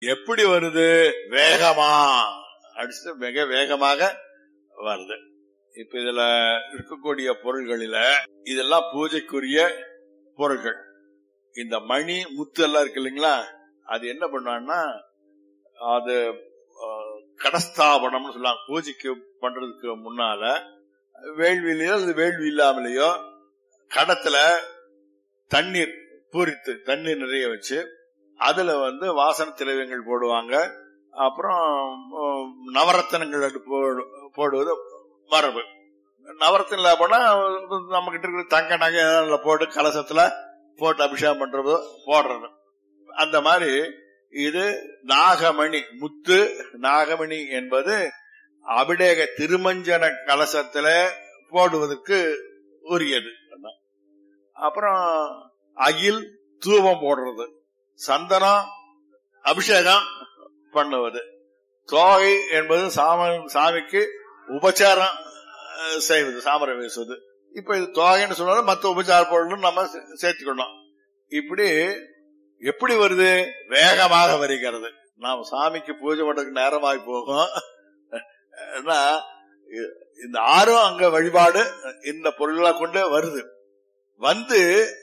எப்படி வருது வேகமா அடிச்சு மிக வேகமாக வருது இப்ப இதுல இருக்கக்கூடிய பொருள்களில இதெல்லாம் பூஜைக்குரிய பொருள்கள் இந்த மணி முத்து எல்லாம் இருக்கு இல்லைங்களா அது என்ன பண்ணான்னா அது அஹ், கடஸ்தாபனம்னு சொல்லலாம் பூஜைக்கு பண்றதுக்கு முன்னால வேள்வியிலயோ அல்லது வேள்வி இல்லாமலேயோ கடத்துல தண்ணீர் பூரித்து தண்ணீர் நிறைய வச்சு அதுல வந்து வாசன திரவியங்கள் போடுவாங்க அப்புறம் உம், நவரத்தனங்கள் அது போடு- போடுவது மரபு நவரத்தின போனா நம்ம கிட்ட இருக்கிற தங்க நகை அதுல போட்டு கலசத்துல போட்டு அபிஷேகம் பண்றது போடுறது அந்த மாதிரி இது நாகமணி முத்து நாகமணி என்பது அபிடேக திருமஞ்சன கலசத்துல போடுவதற்கு உரியது அப்புறம் அகில் தூபம் போடுறது சந்தனம் அபிஷேகம் பண்ணுவது தோகை என்பது சாம சாமிக்கு உபச்சாரம் அஹ், செய்வது சாமரம் வீசுவது இப்ப இது தோகைன்னு சொன்னாலும் மற்ற உபச்சார பொருளும் நம்ம சே- சேர்த்துக்கணும் இப்படி எப்படி வருது வேகமாக வருகிறது நாம் சாமிக்கு பூஜை பண்றதுக்கு நேரமாகி போகும் ஏன்னா, இ- இந்த ஆறும் அங்க வழிபாடு இந்த பொருளை கொண்டு வருது வந்து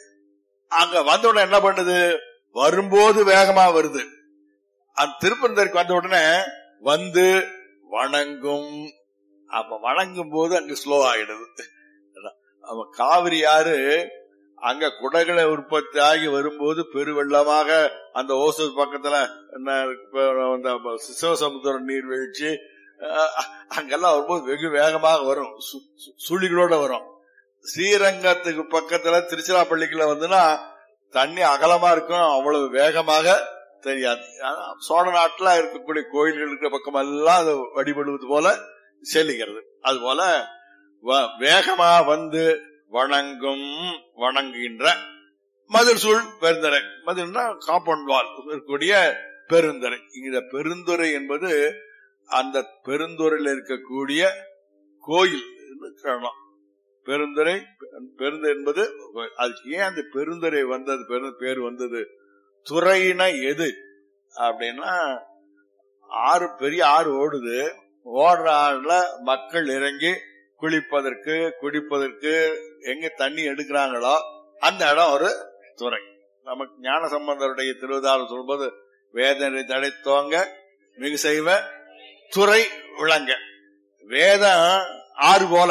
அங்க வந்த உடனே என்ன பண்ணுது வரும்போது வேகமா வருது அந்த திருப்பந்தருக்கு வந்த உடனே வந்து வணங்கும் அப்ப வணங்கும் போது அங்க ஸ்லோ ஆயிடுது அப்ப காவிரி ஆறு அங்க குடகளை உற்பத்தி ஆகி வரும்போது பெருவெள்ளமாக அந்த ஓசூர் பக்கத்துல என்ன இப்ப அந்த சிவசமுத்திர நீர்வீழ்ச்சி அஹ், அங்கெல்லாம் வரும்போது வெகு வேகமாக வரும் சு- சு- சுழிகளோட வரும் ஸ்ரீரங்கத்துக்கு பக்கத்துல திருச்சிராப்பள்ளிக்குள்ள வந்துன்னா தண்ணி அகலமா இருக்கும் அவ்வளவு வேகமாக தெரியாது ஆனா, சோழ நாட்டுல இருக்கக்கூடிய கோயில்கள் இருக்கிற பக்கம் எல்லாம் அது வழிபடுவது போல செல்லுகிறது அது போல வ- வேகமா வந்து வணங்கும் வணங்குகின்ற மதில் சூழ் பெருந்தரை மதில்னா காம்பவுண்ட் வால் இருக்கக்கூடிய பெருந்தரை இந்த பெருந்துறை என்பது அந்த பெருந்துறையில் இருக்கக்கூடிய கோயில் என்று சொல்லலாம் பெருந்துறை பெருந்து என்பது அதுக்கு ஏன் அந்த பெருந்துறை வந்தது பெரு பேர் வந்தது துறையின எது அப்படின்னா ஆறு பெரிய ஆறு ஓடுது ஓடுற ஆறுல மக்கள் இறங்கி குளிப்பதற்கு குடிப்பதற்கு எங்க தண்ணி எடுக்கிறாங்களோ அந்த இடம் ஒரு துறை நமக்கு ஞான சம்பந்தருடைய திருவிதாளர் சொல்வது வேதனை தடைத்தோங்க மிகு செய்வ துறை விளங்க வேதம் ஆறு போல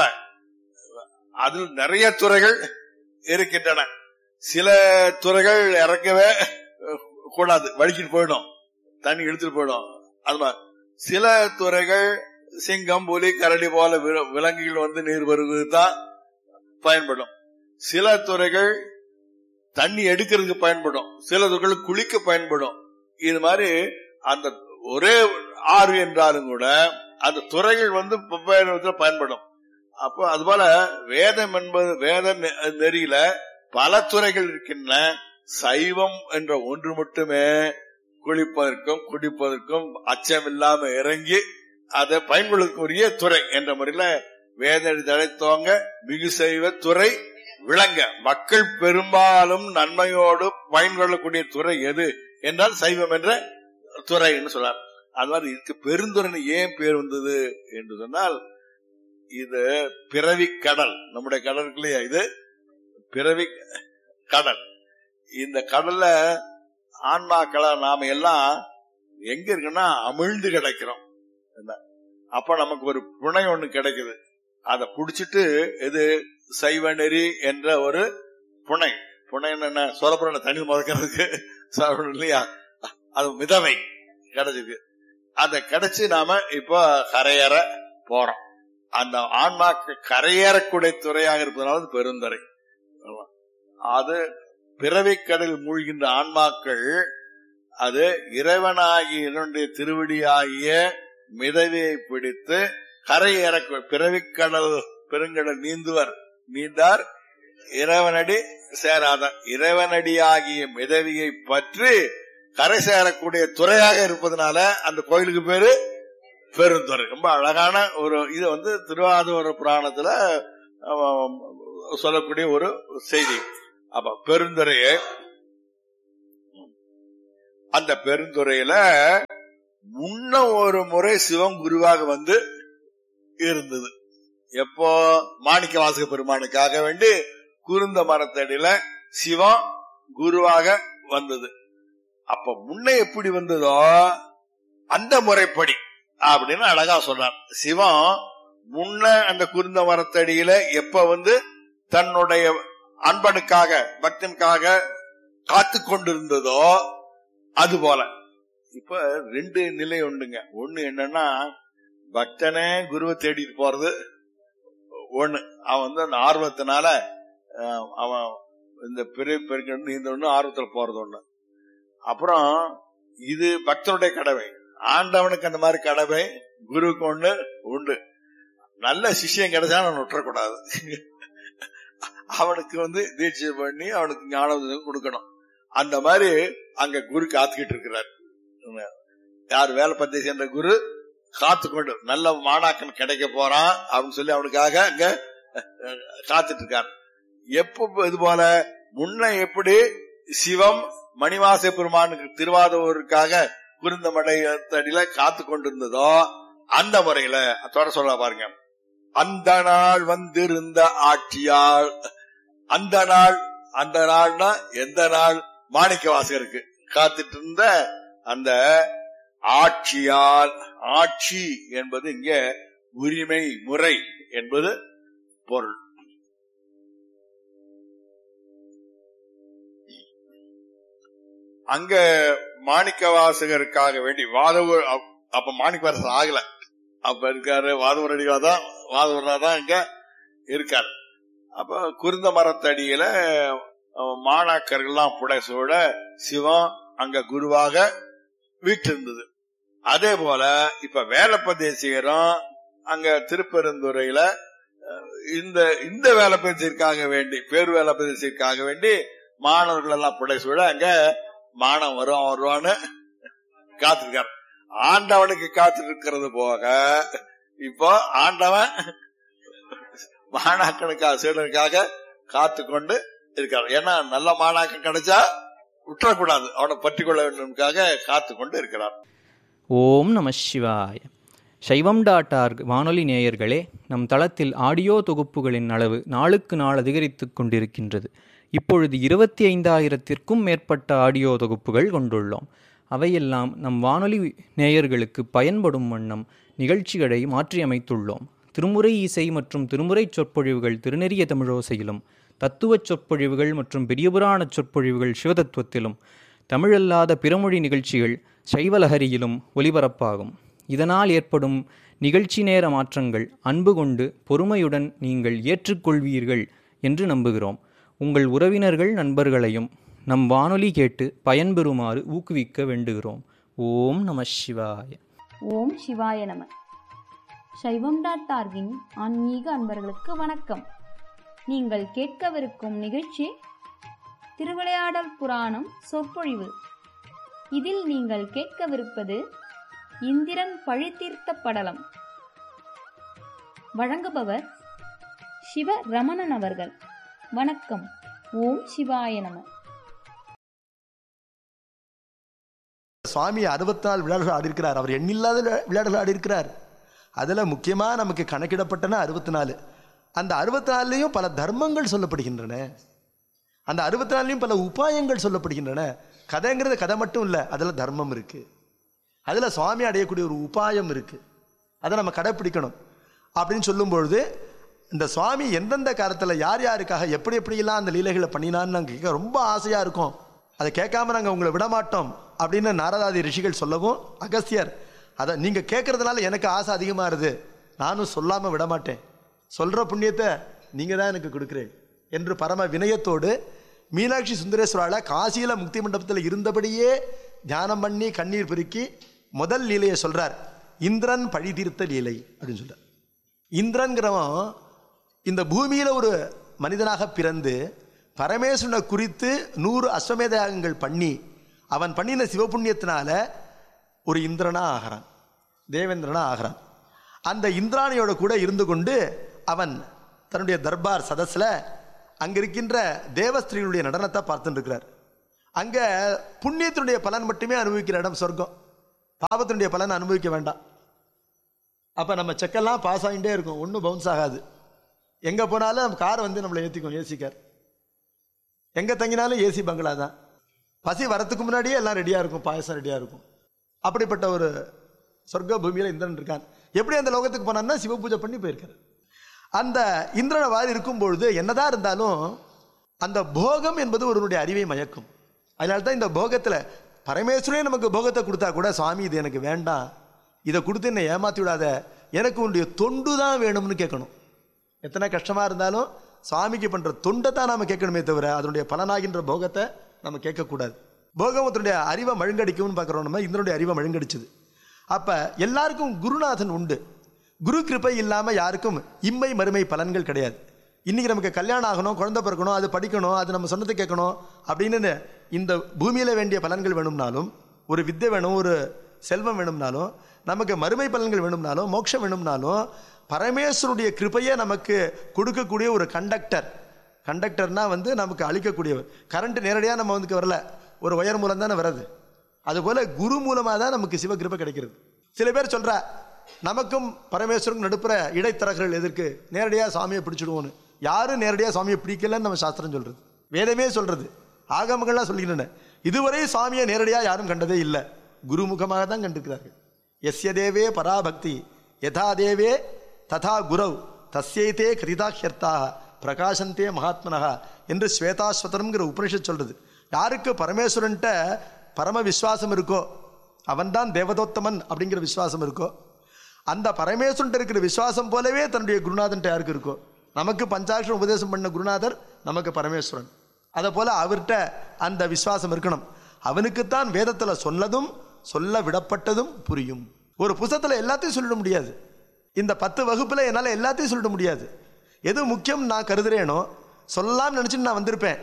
அதில் நிறைய துறைகள் இருக்கின்றன சில துறைகள் இறக்கவே அஹ், கூடாது வலிக்கிட்டு போயிடும் தண்ணி இழுத்துட்டு போயிடும் அது மாதிரி சில துறைகள் சிங்கம் புலி கரடி போல வி- விலங்குகள் வந்து நீர் வருவது தான் பயன்படும் சில துறைகள் தண்ணி எடுக்கிறதுக்கு பயன்படும் சில துறைகள் குளிக்க பயன்படும் இது மாதிரி அந்த ஒரே ஆறு என்றாலும் கூட அந்த துறைகள் வந்து வெவ்வேறு விதத்துல பயன்படும் அப்போ அதுபோல வேதம் என்பது வேத நெ- நெறியில பல துறைகள் இருக்கின்றன சைவம் என்ற ஒன்று மட்டுமே குளிப்பதற்கும் குடிப்பதற்கும் அச்சம் இல்லாம இறங்கி அதை பயன்படுத்தக்கூடிய துறை என்ற முறையில வேத தழைத்தோங்க மிகு செய்வ துறை விளங்க மக்கள் பெரும்பாலும் நன்மையோடு பயன்கொள்ளக்கூடிய துறை எது என்றால் சைவம் என்ற துறைன்னு சொல்றார் அது மாதிரி இதுக்கு பெருந்துறை ஏன் பேர் வந்தது என்று சொன்னால் இது பிறவி கடல் நம்முடைய கடல் இருக்கு இல்லையா இது பிறவி கடல் இந்த கடல்ல ஆன்மாக்களை நாம எல்லாம் எங்க இருக்குன்னா அமிழ்ந்து கிடைக்கிறோம் என்ன? அப்ப நமக்கு ஒரு புனை ஒண்ணு கிடைக்குது அதை புடிச்சிட்டு இது சைவ நெறி என்ற ஒரு புனை புனை என்ன சொலப்புற தண்ணி முதக்கிறதுக்கு சாப்பிடணும் இல்லையா அது மிதவை கிடைச்சிருக்கு அதை கிடைச்சு நாம இப்போ கரையேற போறோம் அந்த ஆன்மாக்கு கரையேறக்கூடிய துறையாக இருப்பதனால அது பெருந்துறை அது பிறவிக்கடலில் மூழ்கின்ற ஆன்மாக்கள் அது இறைவனாகி என்னுடைய திருவடியாகிய மிதவையை பிடித்து கரையேற பிறவிக்கடல் பெருங்கடல் நீந்துவர் நீந்தார் இறைவனடி சேராத இறைவனடியாகிய மிதவியை பற்றி கரை சேரக்கூடிய துறையாக இருப்பதனால அந்த கோயிலுக்கு பேரு பெருந்துறை ரொம்ப அழகான ஒரு இது வந்து திருவாதூர புராணத்துல அஹ், சொல்லக்கூடிய ஒரு செய்தி அப்ப பெருந்துறையை அந்த பெருந்துறையில முன்ன ஒரு முறை சிவம் குருவாக வந்து இருந்தது எப்போ மாணிக்க வாசக பெருமானுக்காக வேண்டி குருந்த மரத்தடியில சிவம் குருவாக வந்தது அப்ப முன்ன எப்படி வந்ததோ அந்த முறைப்படி அப்படின்னு அழகா சொன்னார் சிவம் முன்ன அந்த குருந்த மரத்தடியில எப்ப வந்து தன்னுடைய அன்பனுக்காக பக்தனுக்காக காத்து கொண்டிருந்ததோ அது போல இப்ப ரெண்டு நிலை உண்டுங்க ஒண்ணு என்னன்னா பக்தனே குருவை தேடிட்டு போறது ஒண்ணு அவன் வந்து அந்த ஆர்வத்தினால அஹ், அவன் இந்த பெரிய பெருக்க இந்த ஒண்ணு ஆர்வத்துல போறது ஒண்ணு அப்புறம் இது பக்தனுடைய கடமை ஆண்டவனுக்கு அந்த மாதிரி கடமை குருவுக்கு ஒண்ணு உண்டு நல்ல சிஷ்யம் கிடைச்சா அவன் விட்டுறக்கூடாது அவனுக்கு வந்து தீட்சை பண்ணி அவனுக்கு ஞானோதயம் கொடுக்கணும் அந்த மாதிரி அங்க குரு காத்துக்கிட்டு இருக்கிறார் யார் வேலை பத்தி சேர்ந்த குரு காத்து கொண்டு நல்ல மாணாக்கன் கிடைக்க போறான் அப்படின்னு சொல்லி அவனுக்காக அங்க அஹ், காத்துட்டு இருக்கார் எப்ப இது போல முன்ன எப்படி சிவம் மணிவாச பெருமானுக்கு திருவாதூருக்காக குருந்த மடையத்தடியில காத்து கொண்டிருந்ததோ அந்த முறையில தொட சொல்ல பாருங்க அந்த நாள் வந்திருந்த ஆட்சியால் அந்த நாள் அந்த நாள்னா எந்த நாள் மாணிக்க வாசகருக்கு காத்துட்டு இருந்த அந்த ஆட்சியால் ஆட்சி என்பது இங்க உரிமை முறை என்பது பொருள் அங்க மாணிக்க வாசகருக்காக வேண்டி வாதவூர் அப்- அப்ப மாணிக்க வாசகர் ஆகல அப்ப இருக்காரு வாதவூர் அடிகளா தான் வாதவூரா தான் இங்க இருக்காரு அப்ப குருந்த மரத்தடியில அஹ், மாணாக்கர்கள்லாம் புடைசூழ சிவம் அங்க குருவாக வீட்டிருந்தது அதே போல இப்ப வேலப்பதேசிகரும் அங்க திருப்பெருந்துறையில அஹ், இந்த இந்த வேலைப்பதேசிற்காக வேண்டி பேர் வேலைப்பதேசிற்காக வேண்டி மாணவர்கள் எல்லாம் புடைசூழ அங்க மானம் வரும் வருவான்னு காத்திருக்காரு ஆண்டவனுக்கு காத்துட்டு இருக்கிறது போக இப்போ ஆண்டவன் மாணாக்கனுக்காக சீடனுக்காக காத்து கொண்டு இருக்கார் ஏன்னா நல்ல மாணாக்கன் கிடைச்சா விட்டுறக்கூடாது அவனை பற்றி கொள்ள வேண்டும்காக காத்து கொண்டு இருக்கிறார் ஓம் நம சிவாய சைவம் டாட் ஆர்க் வானொலி நேயர்களே நம் தளத்தில் ஆடியோ தொகுப்புகளின் அளவு நாளுக்கு நாள் அதிகரித்து கொண்டிருக்கின்றது இப்பொழுது இருபத்தி ஐந்தாயிரத்திற்கும் மேற்பட்ட ஆடியோ தொகுப்புகள் கொண்டுள்ளோம் அவையெல்லாம் நம் வானொலி நேயர்களுக்கு பயன்படும் வண்ணம் நிகழ்ச்சிகளை மாற்றியமைத்துள்ளோம் திருமுறை இசை மற்றும் திருமுறை சொற்பொழிவுகள் திருநெறிய தமிழோசையிலும் தத்துவச் சொற்பொழிவுகள் மற்றும் பெரியபுராணச் சொற்பொழிவுகள் சிவதத்துவத்திலும் தமிழல்லாத பிறமொழி நிகழ்ச்சிகள் சைவலஹரியிலும் ஒலிபரப்பாகும் இதனால் ஏற்படும் நிகழ்ச்சி நேர மாற்றங்கள் அன்பு கொண்டு பொறுமையுடன் நீங்கள் ஏற்றுக்கொள்வீர்கள் என்று நம்புகிறோம் உங்கள் உறவினர்கள் நண்பர்களையும் நம் வானொலி கேட்டு பயன்பெறுமாறு ஊக்குவிக்க வேண்டுகிறோம் ஓம் நம சிவாய ஓம் சிவாய நம சைவம் டாட் ஆர்கின் ஆன்மீக அன்பர்களுக்கு வணக்கம் நீங்கள் கேட்கவிருக்கும் நிகழ்ச்சி திருவிளையாடல் புராணம் சொற்பொழிவு இதில் நீங்கள் கேட்கவிருப்பது இந்திரன் பழித்தீர்த்த படலம் வழங்குபவர் சிவ ரமணன் அவர்கள் வணக்கம் ஓம் சிவாய நம சுவாமி அறுபத்தி நாலு விளையாடுகள் ஆடி இருக்கிறார் அவர் எண்ணில்லாத விளை- விளையாடுகள் ஆடி இருக்கிறார் அதில் முக்கியமாக நமக்கு கணக்கிடப்பட்டன அறுபத்தி நாலு அந்த அறுபத்தி நாலுலேயும் பல தர்மங்கள் சொல்லப்படுகின்றன அந்த அறுபத்தி நாலுலேயும் பல உபாயங்கள் சொல்லப்படுகின்றன கதைங்கிறது கதை மட்டும் இல்லை அதில் தர்மம் இருக்கு அதில் சுவாமி அடையக்கூடிய ஒரு உபாயம் இருக்கு அதை நம்ம கடைப்பிடிக்கணும் அப்படின்னு சொல்லும்பொழுது இந்த சுவாமி எந்தெந்த காலத்தில் யார் யாருக்காக எப்படி எப்படியெல்லாம் அந்த லீலைகளை பண்ணினான்னு நாங்கள் கேட்க ரொம்ப ஆசையாக இருக்கும் அதை கேட்காம நாங்கள் உங்களை விட மாட்டோம் அப்படின்னு நாரதாதி ரிஷிகள் சொல்லவும் அகஸ்தியர் அதை நீங்கள் கேட்கறதுனால எனக்கு ஆசை அதிகமாகுது நானும் சொல்லாமல் விட மாட்டேன் சொல்கிற புண்ணியத்தை நீங்கள் தான் எனக்கு கொடுக்குறேன் என்று பரம வினயத்தோடு மீனாட்சி சுந்தரேஸ்வரால காசியில் முக்தி மண்டபத்தில் இருந்தபடியே தியானம் பண்ணி கண்ணீர் பெருக்கி முதல் லீலையை சொல்றார் இந்திரன் பழி தீர்த்த லீலை அப்படின்னு சொல்றார் இந்திரன்கிறவன் இந்த பூமியில ஒரு மனிதனாக பிறந்து பரமேஸ்வரனை குறித்து நூறு அஸ்வமேத யாகங்கள் பண்ணி அவன் பண்ணின சிவபுண்ணியத்தினால ஒரு இந்திரனா ஆகிறான் தேவேந்திரனா ஆகிறான் அந்த இந்திராணியோட கூட இருந்து கொண்டு அவன் தன்னுடைய தர்பார் சதஸ்ல அங்க இருக்கின்ற தேவஸ்திரீகளுடைய நடனத்தை பார்த்துட்டு இருக்கிறார் அங்க புண்ணியத்தினுடைய பலன் மட்டுமே அனுபவிக்கிற இடம் சொர்க்கம் பாவத்தினுடைய பலன் அனுபவிக்க வேண்டாம் அப்ப நம்ம செக்கெல்லாம் பாஸ் ஆகிட்டே இருக்கும் ஒன்றும் பவுன்ஸ் ஆகாது எங்க போனாலும் நம்ம கார் வந்து நம்மளை ஏற்றிக்கும் ஏசி கார் எங்க தங்கினாலும் ஏசி பங்களா தான் பசி வரத்துக்கு முன்னாடியே எல்லாம் ரெடியா இருக்கும் பாயசம் ரெடியா இருக்கும் அப்படிப்பட்ட ஒரு சொர்க்க பூமியில இந்திரன் இருக்கான் எப்படி அந்த லோகத்துக்கு போனான்னா சிவ பூஜை பண்ணி போயிருக்காரு அந்த இந்திரனை வாரி இருக்கும் பொழுது என்னதான் இருந்தாலும் அந்த போகம் என்பது ஒருவனுடைய அறிவை மயக்கும் அதனால தான் இந்த போகத்துல பரமேஸ்வரே நமக்கு போகத்தை கொடுத்தா கூட சுவாமி இது எனக்கு வேண்டாம் இதை கொடுத்து என்னை ஏமாத்தி விடாத எனக்கு உன்னுடைய தொண்டு தான் வேணும்னு கேட்கணும் எத்தனை கஷ்டமா இருந்தாலும் சுவாமிக்கு பண்ற தொண்டை தான் நாம கேட்கணுமே தவிர அதனுடைய பலனாகின்ற போகத்தை நம்ம கேட்கக்கூடாது போகமத்தினுடைய அறிவை மழுங்கடிக்கும்னு பார்க்குறோம் நம்ம இந்தனுடைய அறிவை மழுங்கடிச்சது அப்ப எல்லாருக்கும் குருநாதன் உண்டு குரு கிருபை இல்லாம யாருக்கும் இம்மை மறுமை பலன்கள் கிடையாது இன்னைக்கு நமக்கு கல்யாணம் ஆகணும் குழந்தை பிறக்கணும் அது படிக்கணும் அது நம்ம சொன்னதை கேட்கணும் அப்படின்னு இந்த பூமியில வேண்டிய பலன்கள் வேணும்னாலும் ஒரு வித்தை வேணும் ஒரு செல்வம் வேணும்னாலும் நமக்கு மறுமை பலன்கள் வேணும்னாலும் மோட்சம் வேணும்னாலும் பரமேஸ்வருடைய கிருபையை நமக்கு கொடுக்கக்கூடிய ஒரு கண்டக்டர் கண்டக்டர்னா வந்து நமக்கு அழிக்கக்கூடியவர் கரண்ட் நேரடியாக நம்ம வந்து வரல ஒரு ஒயர் மூலம் தானே வருது அதுபோல குரு மூலமாக தான் நமக்கு சிவகிருபை கிடைக்கிறது சில பேர் சொல்றா நமக்கும் பரமேஸ்வருக்கும் நடுப்புற இடைத்தரகர்கள் எதற்கு நேரடியாக சாமியை பிடிச்சிடுவோன்னு யாரும் நேரடியாக சாமியை பிடிக்கலன்னு நம்ம சாஸ்திரம் சொல்றது வேதமே சொல்றது ஆகமங்கள்லாம் சொல்லிக்கின்றன இதுவரை சாமியை நேரடியாக யாரும் கண்டதே இல்லை குருமுகமாக தான் கண்டிருக்கிறார்கள் எஸ்ய தேவே பராபக்தி யதா தேவே ததா குரவ் தஸ்யைத்தே கிருதாஹ்யர்த்தாக பிரகாசந்தே மகாத்மனகா என்று ஸ்வேதாஸ்வதனம்ங்கிற உபனிஷத் சொல்றது யாருக்கு பரமேஸ்வரன்ட்ட பரம விஸ்வாசம் இருக்கோ அவன்தான் தேவதோத்தமன் அப்படிங்கிற விசுவாசம் இருக்கோ அந்த பரமேஸ்வரன்ட்ட இருக்கிற விசுவாசம் போலவே தன்னுடைய குருநாதன்ட்ட யாருக்கு இருக்கோ நமக்கு பஞ்சாட்சரம் உபதேசம் பண்ண குருநாதர் நமக்கு பரமேஸ்வரன் அதை போல அவர்கிட்ட அந்த விசுவாசம் இருக்கணும் அவனுக்குத்தான் வேதத்துல சொன்னதும் சொல்ல விடப்பட்டதும் புரியும் ஒரு புத்தகத்துல எல்லாத்தையும் சொல்லிட முடியாது இந்த பத்து வகுப்புல என்னால எல்லாத்தையும் சொல்லிட முடியாது எது முக்கியம் நான் கருதுறேனோ சொல்லலாம்னு நினைச்சுட்டு நான் வந்திருப்பேன்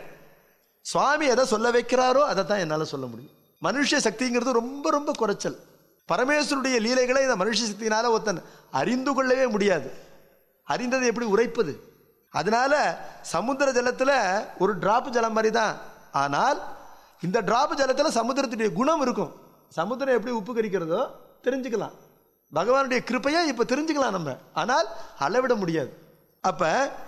சுவாமி எதை சொல்ல வைக்கிறாரோ அதை தான் என்னால் சொல்ல முடியும் மனுஷ சக்திங்கிறது ரொம்ப ரொம்ப குறைச்சல் பரமேஸ்வருடைய லீலைகளை இந்த மனுஷ சக்தியினால ஒருத்தன் அறிந்து கொள்ளவே முடியாது அறிந்ததை எப்படி உரைப்பது அதனால சமுத்திர ஜலத்துல ஒரு டிராப் ஜலம் மாதிரி தான் ஆனால் இந்த டிராப் ஜலத்துல சமுத்திரத்துடைய குணம் இருக்கும் சமுத்திரம் எப்படி உப்பு கரிக்கிறதோ தெரிஞ்சுக்கலாம் பகவானுடைய கிருப்பையை இப்ப தெரிஞ்சுக்கலாம் நம்ம ஆனால் அளவிட முடியாது அப்ப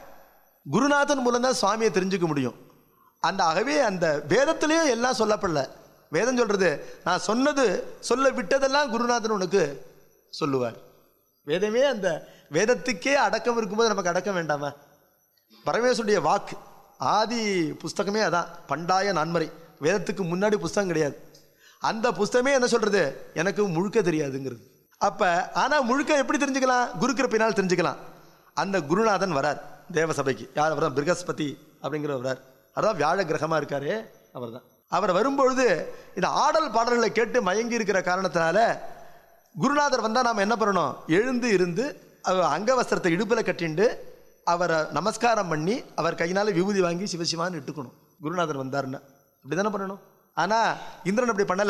குருநாதன் மூலம் தான் சுவாமியை தெரிஞ்சுக்க முடியும் அந்த ஆகவே அந்த வேதத்திலையும் எல்லாம் சொல்லப்படல வேதம் சொல்றது நான் சொன்னது சொல்ல விட்டதெல்லாம் குருநாதன் உனக்கு சொல்லுவார் வேதமே அந்த வேதத்துக்கே அடக்கம் இருக்கும்போது நமக்கு அடக்கம் வேண்டாமா பரமேஸ்வருடைய வாக்கு ஆதி புஸ்தகமே அதான் பண்டாய நான்மறை வேதத்துக்கு முன்னாடி புஸ்தகம் கிடையாது அந்த புஸ்தகமே என்ன சொல்றது எனக்கு முழுக்க தெரியாதுங்கிறது அப்ப ஆனா முழுக்க எப்படி தெரிஞ்சுக்கலாம் குரு கிருப்பினால் தெரிஞ்சுக்கலாம் அந்த குருநாதன் வரார் தேவசபைக்கு யார் அவர் தான் பிருகஸ்பதி அப்படிங்கிறவர் வரார் அதான் வியாழ கிரகமா இருக்காரு அவர்தான் அவர் வரும்பொழுது இந்த ஆடல் பாடல்களை கேட்டு மயங்கி இருக்கிற காரணத்தினால குருநாதர் வந்தா நாம என்ன பண்ணணும் எழுந்து இருந்து அவர் அங்கவஸ்திரத்தை இடுப்புல கட்டிண்டு அவரை நமஸ்காரம் பண்ணி அவர் கையினால விபூதி வாங்கி சிவசிவான்னு இட்டுக்கணும் குருநாதர் வந்தாருன்னா அப்படிதானே பண்ணணும் ஆனா இந்திரன் அப்படி பண்ணல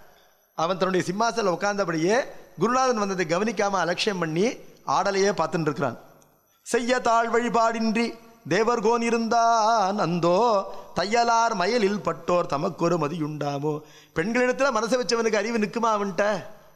அவன் தன்னுடைய சிம்மாசனில் உட்கார்ந்தபடியே குருநாதன் வந்ததை கவனிக்காம அலட்சியம் பண்ணி ஆடலையே பார்த்துட்டு இருக்கிறான் செய்ய தாழ் வழிபாடின்றி தேவர்கோன் இருந்தான் அந்தோ தையலார் மயலில் பட்டோர் தமக்கொரு மதியுண்டாமோ பெண்களிடத்துல மனசை வச்சவனுக்கு அறிவு நிற்குமா அவன்கிட்ட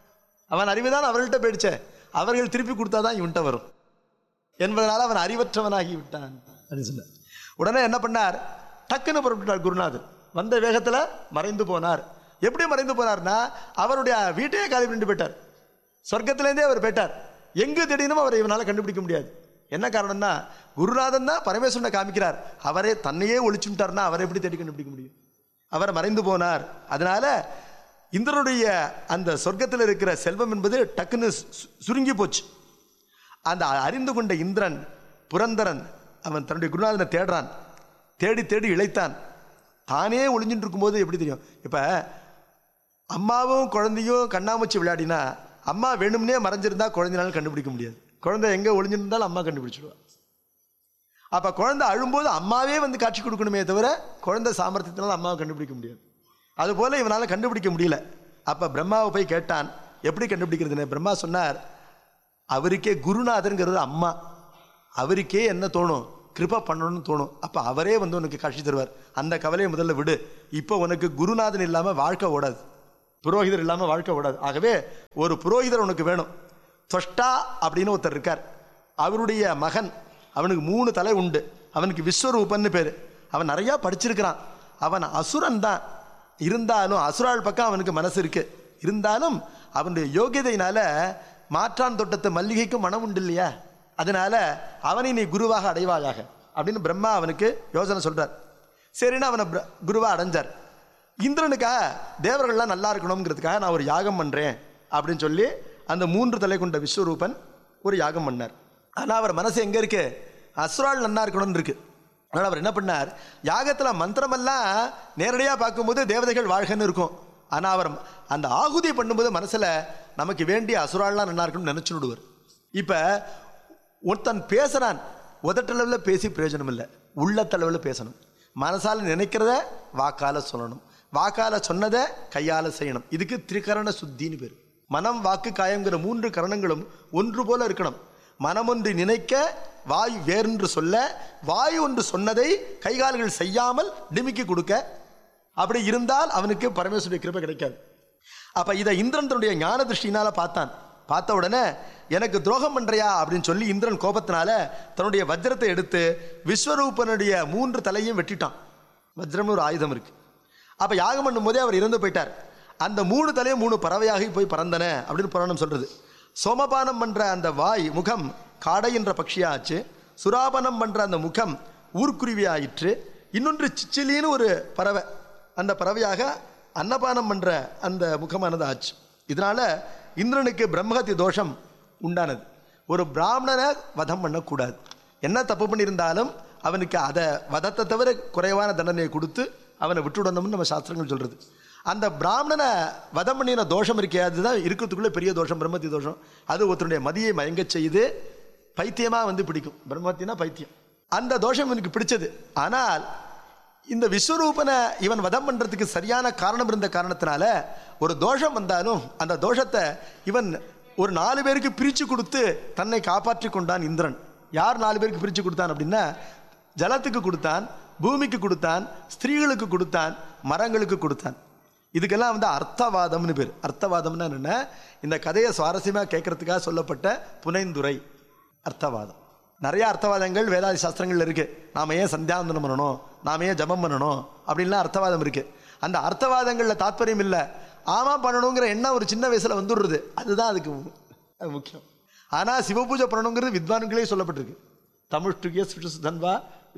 அவன் அறிவு தான் அவர்கள்ட்ட போயிடுச்சே அவர்கள் திருப்பி கொடுத்தாதான் இவன்கிட்ட வரும் என்பதனால அவன் அறிவற்றவனாகி விட்டான் அப்படின்னு சொன்னார் உடனே என்ன பண்ணார் டக்குன்னு புறப்பட்டார் குருநாதர் வந்த வேகத்துல மறைந்து போனார் எப்படி மறைந்து போனார்னா அவருடைய வீட்டையே காலி பண்ணிட்டு போயிட்டார் சொர்க்கத்திலேருந்தே அவர் போயிட்டார் எங்கு தேடினும் அவரை இவனால கண்டுபிடிக்க முடியாது என்ன காரணம்னா குருநாதன் தான் பரமேஸ்வரனை காமிக்கிறார் அவரே தன்னையே ஒழிச்சுட்டார்னா அவரை எப்படி தேடி கண்டுபிடிக்க முடியும் அவர் மறைந்து போனார் அதனால இந்திரனுடைய அந்த சொர்க்கத்தில் இருக்கிற செல்வம் என்பது டக்குன்னு சு- சுருங்கி போச்சு அந்த அறிந்து கொண்ட இந்திரன் புரந்தரன் அவன் தன்னுடைய குருநாதனை தேடுறான் தேடி தேடி இழைத்தான் தானே ஒளிஞ்சுட்டு இருக்கும்போது எப்படி தெரியும் இப்ப அம்மாவும் குழந்தையும் கண்ணாமூச்சி விளையாடினா அம்மா வேணும்னே மறைஞ்சிருந்தா குழந்தைனால கண்டுபிடிக்க முடியாது குழந்தை எங்க ஒளிஞ்சிருந்தாலும் அம்மா கண்டுபிடிச்சிடுவா அப்ப குழந்தை அழும்போது அம்மாவே வந்து காட்சி கொடுக்கணுமே தவிர குழந்தை சாமர்த்தியத்தினால அம்மாவை கண்டுபிடிக்க முடியாது அதுபோல இவனால கண்டுபிடிக்க முடியல அப்ப பிரம்மாவை போய் கேட்டான் எப்படி கண்டுபிடிக்கிறதுன்னு பிரம்மா சொன்னார் அவருக்கே குருநாதருங்கிறது அம்மா அவருக்கே என்ன தோணும் கிருப பண்ணணும்னு தோணும் அப்போ அவரே வந்து உனக்கு காட்சி தருவார் அந்த கவலையை முதல்ல விடு இப்போ உனக்கு குருநாதன் இல்லாமல் வாழ்க்கை ஓடாது புரோகிதர் இல்லாமல் வாழ்க்கை ஓடாது ஆகவே ஒரு புரோகிதர் உனக்கு வேணும் தொஷ்டா அப்படின்னு ஒருத்தர் இருக்கார் அவருடைய மகன் அவனுக்கு மூணு தலை உண்டு அவனுக்கு விஸ்வரூபன்னு பேர் அவன் நிறையா படிச்சிருக்கிறான் அவன் அசுரன் தான் இருந்தாலும் அசுராள் பக்கம் அவனுக்கு மனசு இருக்கு இருந்தாலும் அவனுடைய யோகியதையினால மாற்றான் தோட்டத்து மல்லிகைக்கும் மனம் உண்டு இல்லையா அதனால அவனை நீ குருவாக அடைவாயாக அப்படின்னு பிரம்மா அவனுக்கு யோசனை சொல்றார் சரின்னு அவனை பிர- குருவா அடைஞ்சார் இந்திரனுக்கா தேவர்கள்லாம் நல்லா இருக்கணுங்கிறதுக்காக நான் ஒரு யாகம் பண்றேன் அப்படின்னு சொல்லி அந்த மூன்று தலை கொண்ட விஸ்வரூபன் ஒரு யாகம் பண்ணார் ஆனா அவர் மனசு எங்க இருக்கு அசுரால் நன்னா இருக்கணும்னு இருக்கு அதனால அவர் என்ன பண்ணார் யாகத்துல மந்திரமெல்லாம் நேரடியா பார்க்கும்போது தேவதைகள் வாழ்கன்னு இருக்கும் ஆனா அவர் அந்த ஆகுதி பண்ணும்போது மனசுல நமக்கு வேண்டிய அசுரால்லாம் நல்லா இருக்கணும்னு நினைச்சு விடுவார் இப்ப ஒருத்தன் பேசுறான் உதட்டளவில் பேசி பிரயோஜனம் இல்லை உள்ளத்தளவில் பேசணும் மனசால நினைக்கிறத வாக்கால சொல்லணும் வாக்கால சொன்னதை கையால செய்யணும் இதுக்கு திரிகரண சுத்தின்னு பேர் மனம் வாக்கு காயங்கிற மூன்று கரணங்களும் ஒன்று போல இருக்கணும் மனம் ஒன்று நினைக்க வாய் வேறென்று சொல்ல வாய் ஒன்று சொன்னதை கைகால்கள் செய்யாமல் டிமிக்கி கொடுக்க அப்படி இருந்தால் அவனுக்கு பரமேஸ்வரிய கிருபை கிடைக்காது அப்ப இதை இந்திரன் தன்னுடைய ஞான திருஷ்டினால பார்த்தான் பார்த்த உடனே எனக்கு துரோகம் பண்றியா அப்படின்னு சொல்லி இந்திரன் கோபத்தினால தன்னுடைய வஜ்ரத்தை எடுத்து விஸ்வரூபனுடைய மூன்று தலையும் வெட்டிட்டான் வஜ்ரம்னு ஒரு ஆயுதம் இருக்கு அப்ப யாகம் பண்ணும்போதே அவர் இறந்து போயிட்டார் அந்த மூணு தலையும் மூணு பறவையாகி போய் பறந்தன அப்படின்னு புராணம் சொல்றது சோமபானம் பண்ற அந்த வாய் முகம் காடை என்ற பட்சியாச்சு சுராபனம் பண்ற அந்த முகம் ஊர்க்குருவி ஆயிற்று இன்னொன்று சிச்சிலின்னு ஒரு பறவை அந்த பறவையாக அன்னபானம் பண்ற அந்த முகமானது ஆச்சு இதனால இந்திரனுக்கு பிரம்மஹத்தி தோஷம் உண்டானது ஒரு பிராமணனை வதம் பண்ணக்கூடாது என்ன தப்பு பண்ணியிருந்தாலும் அவனுக்கு அதை வதத்தை தவிர குறைவான தண்டனையை கொடுத்து அவனை விட்டுவிடணும்னு நம்ம சாஸ்திரங்கள் சொல்றது அந்த பிராமணனை வதம் பண்ணின தோஷம் இருக்கே அதுதான் இருக்கிறதுக்குள்ள பெரிய தோஷம் பிரம்மத்தி தோஷம் அது ஒருத்தருடைய மதியை மயங்கச் செய்து பைத்தியமா வந்து பிடிக்கும் பிரம்மத்தினா பைத்தியம் அந்த தோஷம் இவனுக்கு பிடிச்சது ஆனால் இந்த விஸ்வரூபனை இவன் வதம் பண்றதுக்கு சரியான காரணம் இருந்த காரணத்தினால ஒரு தோஷம் வந்தாலும் அந்த தோஷத்தை இவன் ஒரு நாலு பேருக்கு பிரிச்சு கொடுத்து தன்னை காப்பாற்றி கொண்டான் இந்திரன் யார் நாலு பேருக்கு பிரிச்சு கொடுத்தான் அப்படின்னா ஜலத்துக்கு கொடுத்தான் பூமிக்கு கொடுத்தான் ஸ்திரீகளுக்கு கொடுத்தான் மரங்களுக்கு கொடுத்தான் இதுக்கெல்லாம் வந்து அர்த்தவாதம்னு பேர் அர்த்தவாதம்னா என்ன இந்த கதையை சுவாரஸ்யமா கேட்கறதுக்காக சொல்லப்பட்ட புனைந்துரை அர்த்தவாதம் நிறைய அர்த்தவாதங்கள் வேதாதி சாஸ்திரங்கள்ல இருக்கு நாம ஏன் சந்தியாவந்தனம் பண்ணணும் நாம ஏன் ஜபம் பண்ணணும் அப்படின்லாம் அர்த்தவாதம் இருக்கு அந்த அர்த்தவாதங்கள்ல தாத்பரியம் இல்லை ஆமா பண்ணணுங்கிற எண்ணம் ஒரு சின்ன வயசுல வந்துடுறது அதுதான் அதுக்கு மு- அது முக்கியம் ஆனா சிவபூஜை பண்ணணுங்கிறது வித்வான்களே சொல்லப்பட்டிருக்கு தமிழ்ட்டுகிய சுதன்வா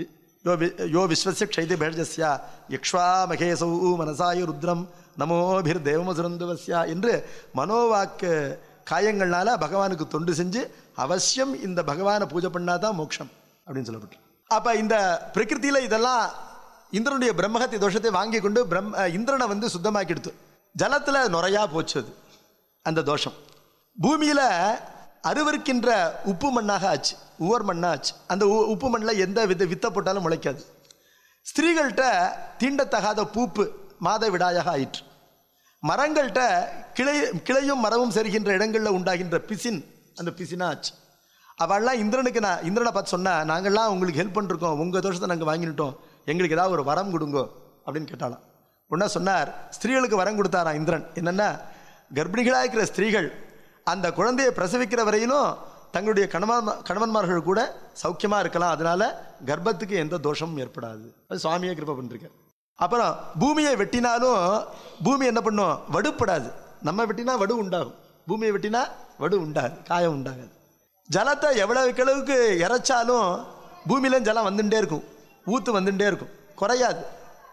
யோ வி- யோ விஸ்வசிய க்ஷைதி பேஜஸ்யா யக்ஷ்வா மகேசௌ மனசாய ருத்ரம் நமோபிர் தேவமசுரந்துவஸ்யா என்று மனோவாக்கு காயங்கள்னால பகவானுக்கு தொண்டு செஞ்சு அவசியம் இந்த பகவானை பூஜை பண்ணாதான் மோட்சம் அப்படின்னு சொல்லப்பட்டு அப்ப இந்த பிரகிருதியில இதெல்லாம் இந்திரனுடைய பிரம்மஹத்தி தோஷத்தை வாங்கி கொண்டு பிரம்ம இந்திரனை வந்து சுத்தமாக்கிடுத்து ஜலத்துல நுரையா போச்சு அது அந்த தோஷம் பூமியில அருவருக்கின்ற உப்பு மண்ணாக ஆச்சு உவர் மண்ணா ஆச்சு அந்த உ- உப்பு மண்ணில் எந்த வித வித்தை போட்டாலும் முளைக்காது ஸ்திரீகள்கிட்ட தீண்டத்தகாத பூப்பு மாத விடாயாக ஆயிற்று மரங்கள்கிட்ட கிளை கிளையும் மரமும் செருகின்ற இடங்களில் உண்டாகின்ற பிசின் அந்த பிசினா ஆச்சு அவள்லாம் இந்திரனுக்கு நான் இந்திரனை பார்த்து சொன்னா நாங்கள்லாம் உங்களுக்கு ஹெல்ப் பண்ணிருக்கோம் உங்கள் தோஷத்தை நாங்கள் வாங்கிட்டோம் எங்களுக்கு ஏதாவது ஒரு வரம் கொடுங்கோ அப்படின்னு கேட்டாலாம் உடனே சொன்னார் ஸ்திரீகளுக்கு வரம் கொடுத்தாராம் இந்திரன் என்னன்னா கர்ப்பிணிகளாக இருக்கிற ஸ்திரீகள் அந்த குழந்தையை பிரசவிக்கிற வரையிலும் தங்களுடைய கணவன் கணவன்மார்கள் கூட சௌக்கியமா இருக்கலாம் அதனால கர்ப்பத்துக்கு எந்த தோஷமும் ஏற்படாது அது சுவாமியே கிருபை பண்ணிருக்கார் அப்புறம் பூமியை வெட்டினாலும் பூமி என்ன பண்ணும் வடுப்படாது நம்ம வெட்டினா வடு உண்டாகும் பூமியை வெட்டினா வடு உண்டாது காயம் உண்டாகாது ஜலத்தை எவ்வளவுக்கு அளவுக்கு இறைச்சாலும் பூமியில ஜலம் வந்துட்டே இருக்கும் ஊத்து வந்துட்டே இருக்கும் குறையாது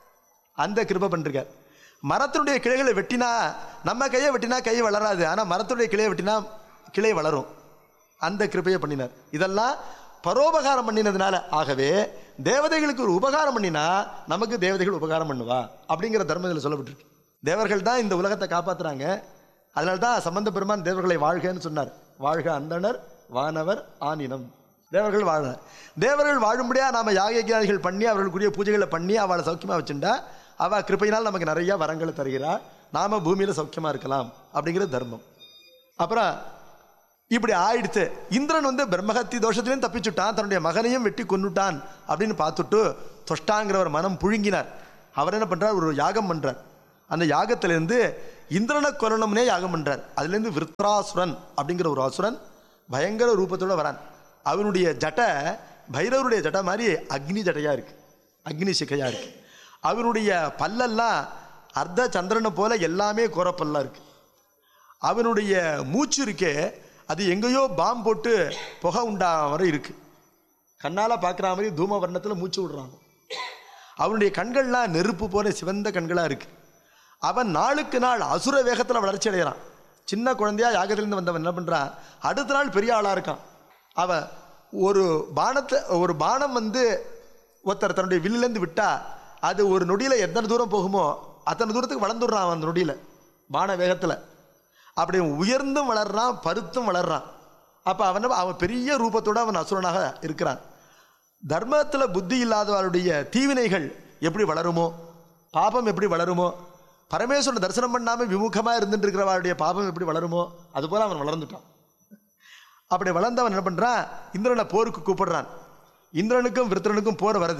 அந்த கிருபை பண்ணிருக்கார் மரத்தினுடைய கிளைகளை வெட்டினா நம்ம கையை வெட்டினா கை வளராது ஆனா மரத்துடைய கிளையை வெட்டினா கிளை வளரும் அந்த கிருபையை பண்ணினார் இதெல்லாம் பரோபகாரம் பண்ணினதுனால ஆகவே தேவதைகளுக்கு ஒரு உபகாரம் பண்ணினா நமக்கு தேவதைகள் உபகாரம் பண்ணுவா அப்படிங்கிற தர்மத்தில் சொல்லப்பட்டிருக்கு தேவர்கள் தான் இந்த உலகத்தை காப்பாத்துறாங்க அதனால தான் சம்பந்த பெருமான் தேவர்களை வாழ்கன்னு சொன்னார் வாழ்க அந்தணர் வானவர் ஆனினம் தேவர்கள் வாழ தேவர்கள் வாழும்படியா நாம யாகியாதிகள் பண்ணி அவர்களுக்குரிய பூஜைகளை பண்ணி அவளை சௌக்கியமா வச்சுட்டா அவ கிருப்பையினால் நமக்கு நிறைய வரங்களை தருகிறா நாம பூமியில சௌக்கியமா இருக்கலாம் அப்படிங்கிறது தர்மம் அப்புறம் இப்படி ஆயிடுத்து இந்திரன் வந்து பிரம்மஹத்தி தோஷத்திலையும் தப்பிச்சுட்டான் தன்னுடைய மகனையும் வெட்டி கொன்னுட்டான் அப்படின்னு பார்த்துட்டு தொஷ்டாங்கிறவர் மனம் புழுங்கினார் அவர் என்ன பண்றார் ஒரு யாகம் பண்றார் அந்த யாகத்திலிருந்து இந்திரனை கொல்லணும்னே யாகம் பண்றார் அதுலேருந்து விருத்ராசுரன் அப்படிங்கிற ஒரு அசுரன் பயங்கர ரூபத்தோட வரான் அவனுடைய ஜட்டை பைரவருடைய ஜட்டை மாதிரி அக்னி ஜட்டையா இருக்கு அக்னி சிக்கையா இருக்கு அவனுடைய பல்லெல்லாம் அர்த்த சந்திரனை போல எல்லாமே கோரப்பல்லா இருக்கு அவனுடைய மூச்சு இருக்கே அது எங்கேயோ பாம் போட்டு புகை உண்டா வரை இருக்கு கண்ணால பார்க்குற மாதிரி தூம வர்ணத்தில் மூச்சு விடுறான் அவனுடைய கண்கள்லாம் நெருப்பு போல சிவந்த கண்களா இருக்கு அவன் நாளுக்கு நாள் அசுர வேகத்தில் வளர்ச்சி அடைகிறான் சின்ன குழந்தையா யாகத்திலிருந்து வந்தவன் என்ன பண்றான் அடுத்த நாள் பெரிய ஆளா இருக்கான் அவன் ஒரு பானத்தை ஒரு பானம் வந்து ஒருத்தர் தன்னுடைய வில்லிலேருந்து விட்டா அது ஒரு நொடியில எத்தனை தூரம் போகுமோ அத்தனை தூரத்துக்கு வளர்ந்துடுறான் அவன் அந்த நொடியில பான வேகத்துல அப்படி உயர்ந்தும் வளர்றான் பருத்தும் வளர்றான் அப்ப அவன் அவன் பெரிய ரூபத்தோட அவன் அசுரனாக இருக்கிறான் தர்மத்துல புத்தி இல்லாதவருடைய தீவினைகள் எப்படி வளருமோ பாபம் எப்படி வளருமோ பரமேஸ்வரன் தரிசனம் பண்ணாம விமுகமா இருந்துட்டு இருக்கிறவருடைய பாபம் எப்படி வளருமோ அதுபோல அவன் வளர்ந்துட்டான் அப்படி வளர்ந்தவன் என்ன பண்றான் இந்திரனை போருக்கு கூப்பிடுறான் இந்திரனுக்கும் விருத்திரனுக்கும் போர் வருது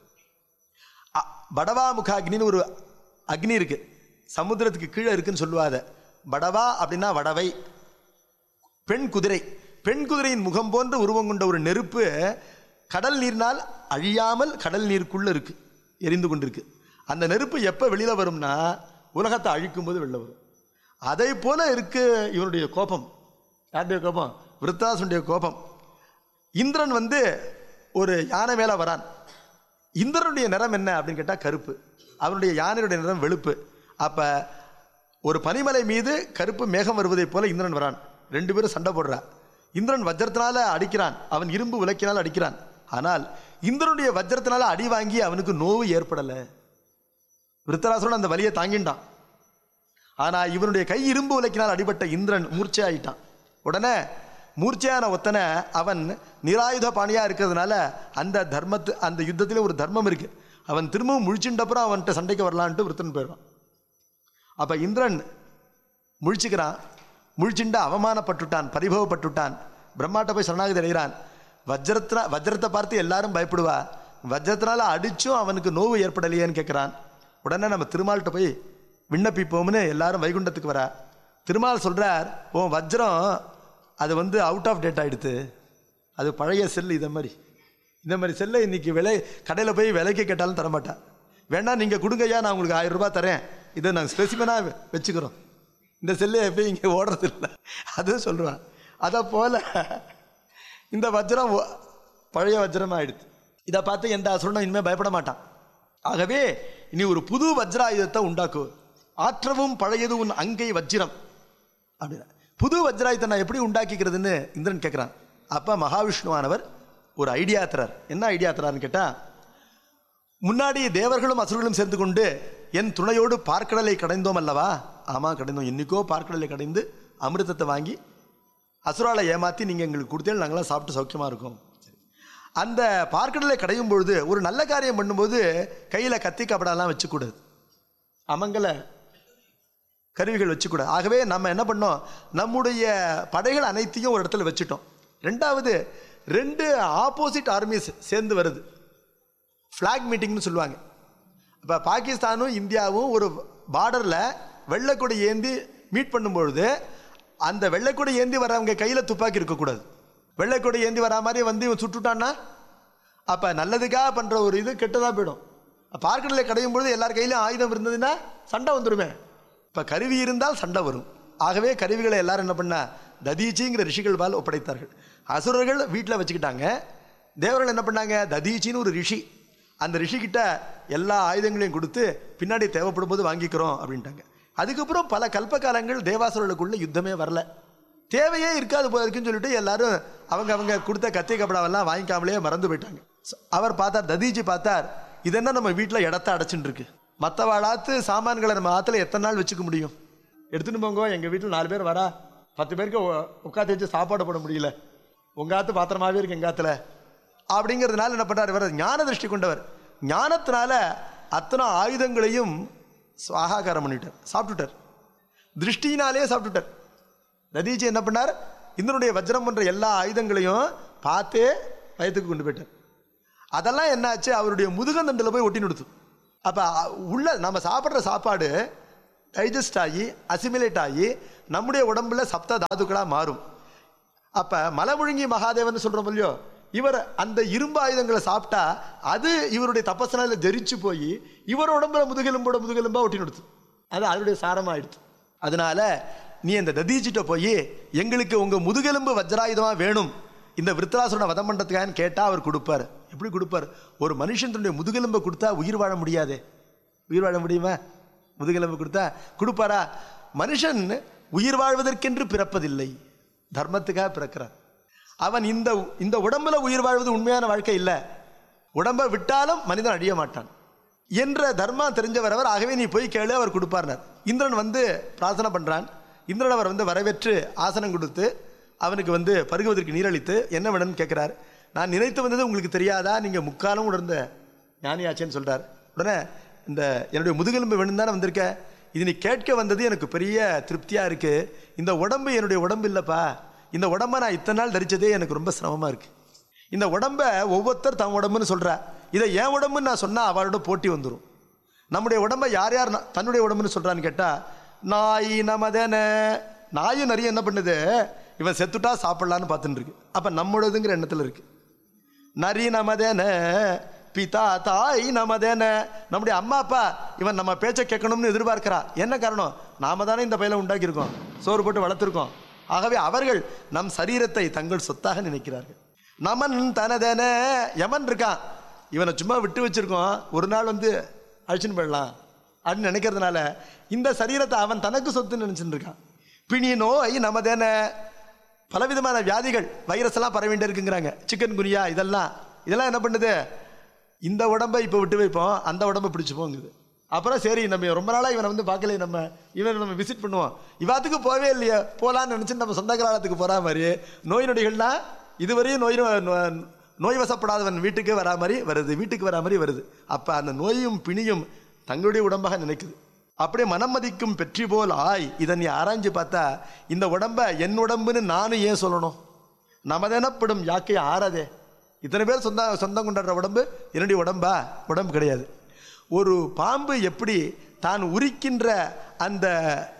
அ- படவா முக அக்னின்னு ஒரு அக்னி இருக்கு சமுத்திரத்துக்கு கீழே இருக்குன்னு சொல்லுவாத படவா அப்படின்னா வடவை பெண் குதிரை பெண் குதிரையின் முகம் போன்ற உருவம் கொண்ட ஒரு நெருப்பு கடல் நீர்னால் அழியாமல் கடல் நீருக்குள்ள இருக்கு எரிந்து கொண்டிருக்கு அந்த நெருப்பு எப்போ வெளியில வரும்னா உலகத்தை அழிக்கும் போது வெளில வரும் அதை போல இருக்கு இவனுடைய கோபம் யாருடைய கோபம் விருத்தாசுடைய கோபம் இந்திரன் வந்து ஒரு யானை மேல வரான் இந்திரனுடைய நிறம் என்ன அப்படின்னு கேட்டா கருப்பு அவனுடைய யானையுடைய நிறம் வெளுப்பு அப்ப ஒரு பனிமலை மீது கருப்பு மேகம் வருவதைப் போல இந்திரன் வரான் ரெண்டு பேரும் சண்டை போடுறா இந்திரன் வஜ்ரத்தினால அடிக்கிறான் அவன் இரும்பு விளக்கினால் அடிக்கிறான் ஆனால் இந்திரனுடைய வஜ்ரத்தினால அடி வாங்கி அவனுக்கு நோவு ஏற்படல விருத்தராசுரன் அந்த வலியை தாங்கிண்டான் ஆனா இவனுடைய கை இரும்பு உலக்கினால் அடிபட்ட இந்திரன் மூர்ச்சையாயிட்டான் உடனே மூர்ச்சையான ஒத்தனை அவன் நிராயுத பாணியா இருக்கிறதுனால அந்த தர்மத்து அந்த யுத்தத்திலே ஒரு தர்மம் இருக்கு அவன் திரும்பவும் முழிச்சுட்டப்புறம் அவன்கிட்ட சண்டைக்கு வரலான்ட்டு விருத்தன் போயிடுவான் அப்ப இந்திரன் முழிச்சுக்கிறான் முழிச்சுண்டா அவமானப்பட்டுட்டான் பரிபவப்பட்டுட்டான் பிரம்மாட்ட போய் சரணாகதி அடைகிறான் வஜ்ரத்தினா வஜ்ரத்தை பார்த்து எல்லாரும் பயப்படுவா வஜ்ரத்தினால அடிச்சும் அவனுக்கு நோவு ஏற்படலையேன்னு கேட்குறான் உடனே நம்ம திருமால்கிட்ட போய் விண்ணப்பிப்போம்னு எல்லாரும் வைகுண்டத்துக்கு வரா திருமால் சொல்றார் ஓ வஜ்ரம் அது வந்து அவுட் ஆஃப் டேட் ஆயிடுத்து அது பழைய செல் இதை மாதிரி இந்த மாதிரி செல்லை இன்னைக்கு விலை கடையில் போய் விலைக்கு கேட்டாலும் தரமாட்டா வேணா நீங்கள் கொடுங்கய்யா நான் உங்களுக்கு ஆயிரம் ரூபாய் தரேன் இதை நாங்கள் ஸ்பெசிமனாக வச்சுக்கிறோம் இந்த செல்லு எப்பயும் இங்கே ஓடுறது இல்லை அதுவும் சொல்லுவேன் அதை போல இந்த வஜ்ரம் ஒ- பழைய வஜ்ரம் ஆயிடுது இதை பார்த்து எந்த அசுரனும் இனிமேல் பயப்பட மாட்டான் ஆகவே இனி ஒரு புது வஜ்ராயுதத்தை உண்டாக்கு ஆற்றவும் பழையது உன் அங்கை வஜ்ரம் அப்படின்னா புது வஜ்ராயுதத்தை நான் எப்படி உண்டாக்கிக்கிறதுன்னு இந்திரன் கேட்குறான் அப்போ மகாவிஷ்ணுவானவர் ஒரு ஐடியா தரார் என்ன ஐடியா தராருன்னு கேட்டால் முன்னாடி தேவர்களும் அசுரர்களும் சேர்ந்து கொண்டு என் துணையோடு பார்க்கடலை கடைந்தோம் அல்லவா ஆமா கடைந்தோம் என்னைக்கோ பார்க்கடலை கடைந்து அமிர்தத்தை வாங்கி அசுராலை ஏமாத்தி நீங்க எங்களுக்கு கொடுத்தேன் நாங்களாம் சாப்பிட்டு சௌக்கியமா இருக்கோம் சரி. அந்த பார்க்கடலை கடையும் பொழுது ஒரு நல்ல காரியம் பண்ணும்போது கையில கத்தி கபடாலாம் வச்சுக்கூடாது அமங்கல கருவிகள் வச்சுக்கூடாது ஆகவே நம்ம என்ன பண்ணோம் நம்முடைய படைகள் அனைத்தையும் ஒரு இடத்துல வச்சுட்டோம் ரெண்டாவது ரெண்டு ஆப்போசிட் ஆர்மிஸ் சேர்ந்து வருது ஃப்ளாக் மீட்டிங்னு சொல்லுவாங்க இப்போ பாகிஸ்தானும் இந்தியாவும் ஒரு பார்டரில் வெள்ளைக்கொடி ஏந்தி மீட் பண்ணும்பொழுது அந்த வெள்ளைக்கொடி ஏந்தி வரவங்க கையில் துப்பாக்கி இருக்கக்கூடாது வெள்ளைக்கொடி ஏந்தி வரா மாதிரி வந்து இவன் சுட்டுட்டான்னா அப்போ நல்லதுக்காக பண்ணுற ஒரு இது கெட்டதாக போயிடும் பார்க்கடலை கடையும் பொழுது எல்லார் கையிலும் ஆயுதம் இருந்ததுன்னா சண்டை வந்துடுமே இப்போ கருவி இருந்தால் சண்டை வரும் ஆகவே கருவிகளை எல்லாரும் என்ன பண்ணா ததீச்சிங்கிற ரிஷிகள் பால் ஒப்படைத்தார்கள் அசுரர்கள் வீட்டில் வச்சுக்கிட்டாங்க தேவர்கள் என்ன பண்ணாங்க ததீச்சின்னு ஒரு ரிஷி அந்த ரிஷிகிட்ட எல்லா ஆயுதங்களையும் கொடுத்து பின்னாடி தேவைப்படும் போது வாங்கிக்கிறோம் அப்படின்ட்டாங்க அதுக்கப்புறம் பல கல்பகாலங்கள் தேவாசுரர்களுக்குள்ள யுத்தமே வரல தேவையே இருக்காது போல இருக்குன்னு சொல்லிட்டு எல்லாரும் அவங்க அவங்க கொடுத்த கத்தி கப்படாவெல்லாம் வாங்கிக்காமலே மறந்து போயிட்டாங்க ச- அவர் பார்த்தார் ததீஜி பார்த்தார் இது என்ன நம்ம வீட்டில் இடத்த அடைச்சுட்டு இருக்கு மற்றவாளாத்து சாமான்களை நம்ம ஆற்றுல எத்தனை நாள் வச்சுக்க முடியும் எடுத்துன்னு போங்க எங்கள் வீட்டில் நாலு பேர் வரா பத்து பேருக்கு உட்காந்து வச்சு சாப்பாடு போட முடியல உங்க ஆத்து பாத்திரமாவே இருக்கு எங்க ஆத்துல அப்படிங்கிறதுனால என்ன பண்றாரு இவர் ஞான திருஷ்டி கொண்டவர் ஞானத்தினால அத்தனை ஆயுதங்களையும் சுவாகாகாரம் பண்ணிட்டார் சாப்பிட்டுட்டார் திருஷ்டினாலே சாப்பிட்டுட்டார் ததீஜி என்ன பண்ணார் இந்திரனுடைய வஜ்ரம் போன்ற எல்லா ஆயுதங்களையும் பார்த்தே வயத்துக்கு கொண்டு போயிட்டார் அதெல்லாம் என்னாச்சு அவருடைய முதுகந்தண்டில் போய் ஒட்டி நிறுத்தும் அப்போ உள்ள நம்ம சாப்பிட்ற சாப்பாடு டைஜஸ்ட் ஆகி அசிமிலேட் ஆகி நம்முடைய உடம்புல சப்த தாதுக்களாக மாறும் அப்போ மலமுழுங்கி மகாதேவன் சொல்கிறோம் இல்லையோ இவர் அந்த இரும்பு ஆயுதங்களை சாப்பிட்டா அது இவருடைய தப்பசனால ஜெரிச்சு போய் இவர் உடம்புல முதுகெலும்போட முதுகெலும்பா ஒட்டி நிறுத்து அது அதனுடைய சாரமாயிடுது அதனால நீ அந்த ததீச்சிட்ட போய் எங்களுக்கு உங்க முதுகெலும்பு வஜ்ராயுதமா வேணும் இந்த விருத்தராசுரனை வதம் பண்றதுக்கான்னு கேட்டா அவர் கொடுப்பார் எப்படி கொடுப்பார் ஒரு மனுஷன் தன்னுடைய முதுகெலும்பை கொடுத்தா உயிர் வாழ முடியாதே உயிர் வாழ முடியுமா முதுகெலும்பு கொடுத்தா கொடுப்பாரா மனுஷன் உயிர் வாழ்வதற்கென்று பிறப்பதில்லை தர்மத்துக்காக பிறக்கிறான் அவன் இந்த இந்த உடம்புல உயிர் வாழ்வது உண்மையான வாழ்க்கை இல்லை உடம்பை விட்டாலும் மனிதன் அழிய மாட்டான் என்ற தர்மம் தெரிஞ்சவர் அவர் ஆகவே நீ போய் கேளு அவர் கொடுப்பார்னார் இந்திரன் வந்து பிரார்த்தனை பண்றான் இந்திரன் அவர் வந்து வரவேற்று ஆசனம் கொடுத்து அவனுக்கு வந்து பருகுவதற்கு நீரளித்து என்ன வேணும்னு கேட்கிறார் நான் நினைத்து வந்தது உங்களுக்கு தெரியாதா நீங்க முக்காலம் உணர்ந்த ஞானியாச்சேன்னு சொல்றார் உடனே இந்த என்னுடைய முதுகெலும்பு வேணும் தானே வந்திருக்க இது நீ கேட்க வந்தது எனக்கு பெரிய திருப்தியா இருக்கு இந்த உடம்பு என்னுடைய உடம்பு இல்லப்பா இந்த உடம்ப நான் இத்தனை நாள் தரிச்சதே எனக்கு ரொம்ப சிரமமா இருக்கு இந்த உடம்ப ஒவ்வொருத்தர் தன் உடம்புன்னு சொல்றா இதை என் உடம்புன்னு நான் சொன்னா அவளோட போட்டி வந்துடும் நம்முடைய உடம்பை யார் யார் ந- தன்னுடைய உடம்புன்னு சொல்றான்னு கேட்டா நாய் நமதன நாயும் நிறைய என்ன பண்ணுது இவன் செத்துட்டா சாப்பிடலான்னு பார்த்துட்டு இருக்கு அப்ப நம்மளதுங்கிற எண்ணத்துல இருக்கு நரி நமதேன பிதா தாய் நமதேன நம்முடைய அம்மா அப்பா இவன் நம்ம பேச்சை கேட்கணும்னு எதிர்பார்க்கிறா என்ன காரணம் நாம தானே இந்த பையலை உண்டாக்கியிருக்கோம் சோறு போட்டு வளர்த்துருக்கோம் ஆகவே அவர்கள் நம் சரீரத்தை தங்கள் சொத்தாக நினைக்கிறார்கள் நமன் தனதேன யமன் இருக்கான் இவனை சும்மா விட்டு வச்சிருக்கோம் ஒரு நாள் வந்து அழிச்சுன்னு போயிடலாம் அப்படின்னு நினைக்கிறதுனால இந்த சரீரத்தை அவன் தனக்கு சொத்துன்னு நினைச்சுட்டு இருக்கான் பிணி நோய் நமதேன பலவிதமான வியாதிகள் வைரஸ் எல்லாம் பரவிண்டே இருக்குங்கிறாங்க சிக்கன் குனியா இதெல்லாம் இதெல்லாம் என்ன பண்ணுது இந்த உடம்பை இப்போ விட்டு வைப்போம் அந்த உடம்பை பிடிச்சு போங்குது அப்புறம் சரி நம்ம ரொம்ப நாளாக இவனை வந்து பார்க்கல நம்ம இவனை நம்ம விசிட் பண்ணுவோம் இவாத்துக்கு போவே இல்லையே போகலான்னு நினச்சி நம்ம சொந்த காலத்துக்கு போகிற மாதிரி நோய் நொடிகள்லாம் இதுவரையும் நோய் நோ- நோய் வசப்படாதவன் வீட்டுக்கு வரா மாதிரி வருது வீட்டுக்கு வரா மாதிரி வருது அப்போ அந்த நோயும் பிணியும் தங்களுடைய உடம்பாக நினைக்குது அப்படியே மனம் மதிக்கும் பெற்றி போல் ஆய் இதை நீ ஆராய்ஞ்சு பார்த்தா இந்த உடம்ப என் உடம்புன்னு நானும் ஏன் சொல்லணும் நமதெனப்படும் யாக்கை ஆறாதே இத்தனை பேர் சொந்த சொந்தம் கொண்டாடுற உடம்பு என்னுடைய உடம்பா உடம்பு கிடையாது ஒரு பாம்பு எப்படி தான் உரிக்கின்ற அந்த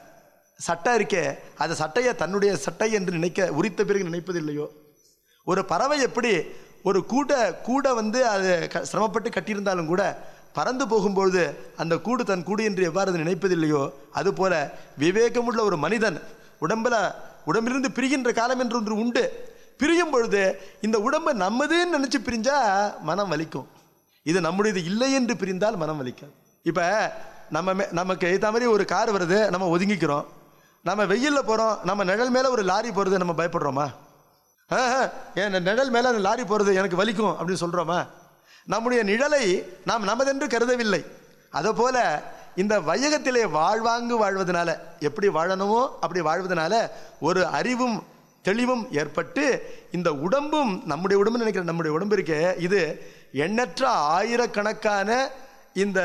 சட்டை இருக்கே அந்த சட்டையை தன்னுடைய சட்டை என்று நினைக்க உரித்த பிறகு நினைப்பதில்லையோ ஒரு பறவை எப்படி ஒரு கூட கூட வந்து அது க- சிரமப்பட்டு கட்டியிருந்தாலும் கூட பறந்து போகும்பொழுது அந்த கூடு தன் கூடு என்று எவ்வாறு அது நினைப்பதில்லையோ அதுபோல விவேகமுள்ள ஒரு மனிதன் உடம்புல உடம்பிலிருந்து பிரிகின்ற காலம் என்று ஒன்று உண்டு பிரியும் பொழுது இந்த உடம்பை நம்மதுன்னு நினைச்சு பிரிஞ்சா மனம் வலிக்கும் இது நம்முடையது இல்லை என்று பிரிந்தால் மனம் வலிக்காது இப்ப நம்ம மே- நமக்கு ஏற்ற மாதிரி ஒரு கார் வருது நம்ம ஒதுங்கிக்கிறோம் நம்ம வெயில்ல போறோம் நம்ம நிழல் மேல ஒரு லாரி போறது நம்ம பயப்படுறோமா ஆஹா, என் நிழல் மேல அந்த லாரி போறது எனக்கு வலிக்கும் அப்படின்னு சொல்றோமா நம்முடைய நிழலை நாம் நமதென்று கருதவில்லை அதே போல இந்த வையகத்திலே வாழ்வாங்கு வாழ்வதனால எப்படி வாழணுமோ அப்படி வாழ்வதனால ஒரு அறிவும் தெளிவும் ஏற்பட்டு இந்த உடம்பும் நம்முடைய உடம்பு நினைக்கிற நம்முடைய உடம்பு இருக்கே இது எண்ணற்ற ஆயிரக்கணக்கான இந்த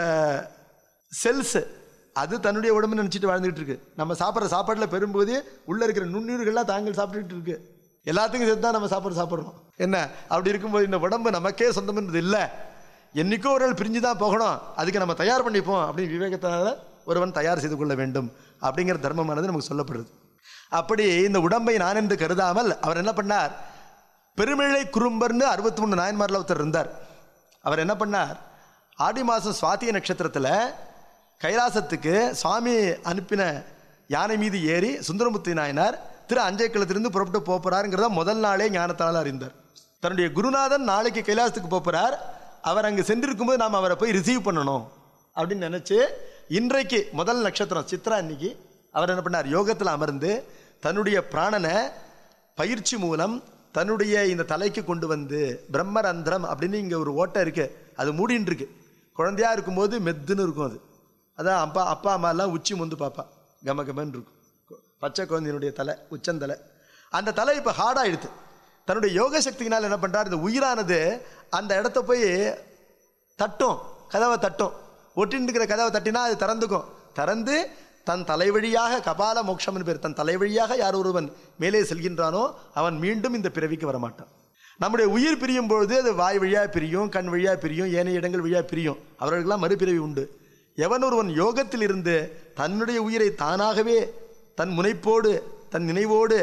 செல்ஸ் அது தன்னுடைய உடம்பு நினைச்சிட்டு வாழ்ந்துட்டு இருக்கு நம்ம சாப்பிட்ற சாப்பாட்டுல பெரும்போது உள்ள இருக்கிற நுண்ணுயிர்கள்லாம் தாங்கள் சாப்பிட்டுட்டு இருக்கு எல்லாத்துக்கும் சேர்த்து தான் நம்ம சாப்பாடு சாப்பிட்றோம் என்ன அப்படி இருக்கும்போது இந்த உடம்பு நமக்கே சொந்தம்ன்றது இல்லை என்னைக்கோ ஒரு நாள் பிரிஞ்சு தான் போகணும் அதுக்கு நம்ம தயார் பண்ணிப்போம் அப்படின்னு விவேகத்தினால ஒருவன் தயார் செய்து கொள்ள வேண்டும் அப்படிங்கிற தர்மமானது நமக்கு சொல்லப்படுது அப்படி இந்த உடம்பை நான் என்று கருதாமல் அவர் என்ன பண்ணார் பெருமிழை குறும்பர்னு அறுபத்தி மூணு நாயன்மாரில் ஒருத்தர் இருந்தார் அவர் என்ன பண்ணார் ஆடி மாதம் சுவாத்திய நட்சத்திரத்தில் கைலாசத்துக்கு சுவாமி அனுப்பின யானை மீது ஏறி சுந்தரமுத்தி நாயனார் திரு அஞ்சைக்குளத்திலிருந்து புறப்பட்டு போப் போறாருங்கிறத முதல் நாளே ஞானத்தால் அறிந்தார் தன்னுடைய குருநாதன் நாளைக்கு கைலாசத்துக்கு போப் போறார் அவர் அங்கு சென்றிருக்கும்போது நாம் அவரை போய் ரிசீவ் பண்ணணும் அப்படின்னு நினைச்சு இன்றைக்கு முதல் நட்சத்திரம் சித்ரா இன்னைக்கு அவர் என்ன பண்ணார் யோகத்தில் அமர்ந்து தன்னுடைய பிராணனை பயிற்சி மூலம் தன்னுடைய இந்த தலைக்கு கொண்டு வந்து பிரம்மரந்திரம் அப்படின்னு இங்கே ஒரு ஓட்டை இருக்கு அது மூடின்னு இருக்கு குழந்தையா இருக்கும்போது மெத்துன்னு இருக்கும் அது அதான் அப்பா அப்பா அம்மா எல்லாம் உச்சி முந்து பாப்பா கம கமன்னு இருக்கும் பச்சை குழந்தையினுடைய தலை உச்சந்தலை அந்த தலை இப்போ ஹார்டாயிடுது தன்னுடைய யோக சக்தியினால் என்ன பண்றார் இந்த உயிரானது அந்த இடத்த போய் தட்டும் கதவை தட்டும் ஒட்டின்னு இருக்கிற கதவை தட்டினா அது திறந்துக்கும் திறந்து தன் தலைவழியாக கபால மோட்சம் என்று பேர் தன் தலைவழியாக யார் ஒருவன் மேலே செல்கின்றானோ அவன் மீண்டும் இந்த பிறவிக்கு வரமாட்டான் நம்முடைய உயிர் பிரியும் பொழுது அது வாய் வழியாக பிரியும் கண் வழியாக பிரியும் ஏனைய இடங்கள் வழியாக பிரியும் அவர்களுக்கெல்லாம் மறுபிறவி உண்டு எவன் ஒருவன் யோகத்தில் இருந்து தன்னுடைய உயிரை தானாகவே தன் முனைப்போடு தன் நினைவோடு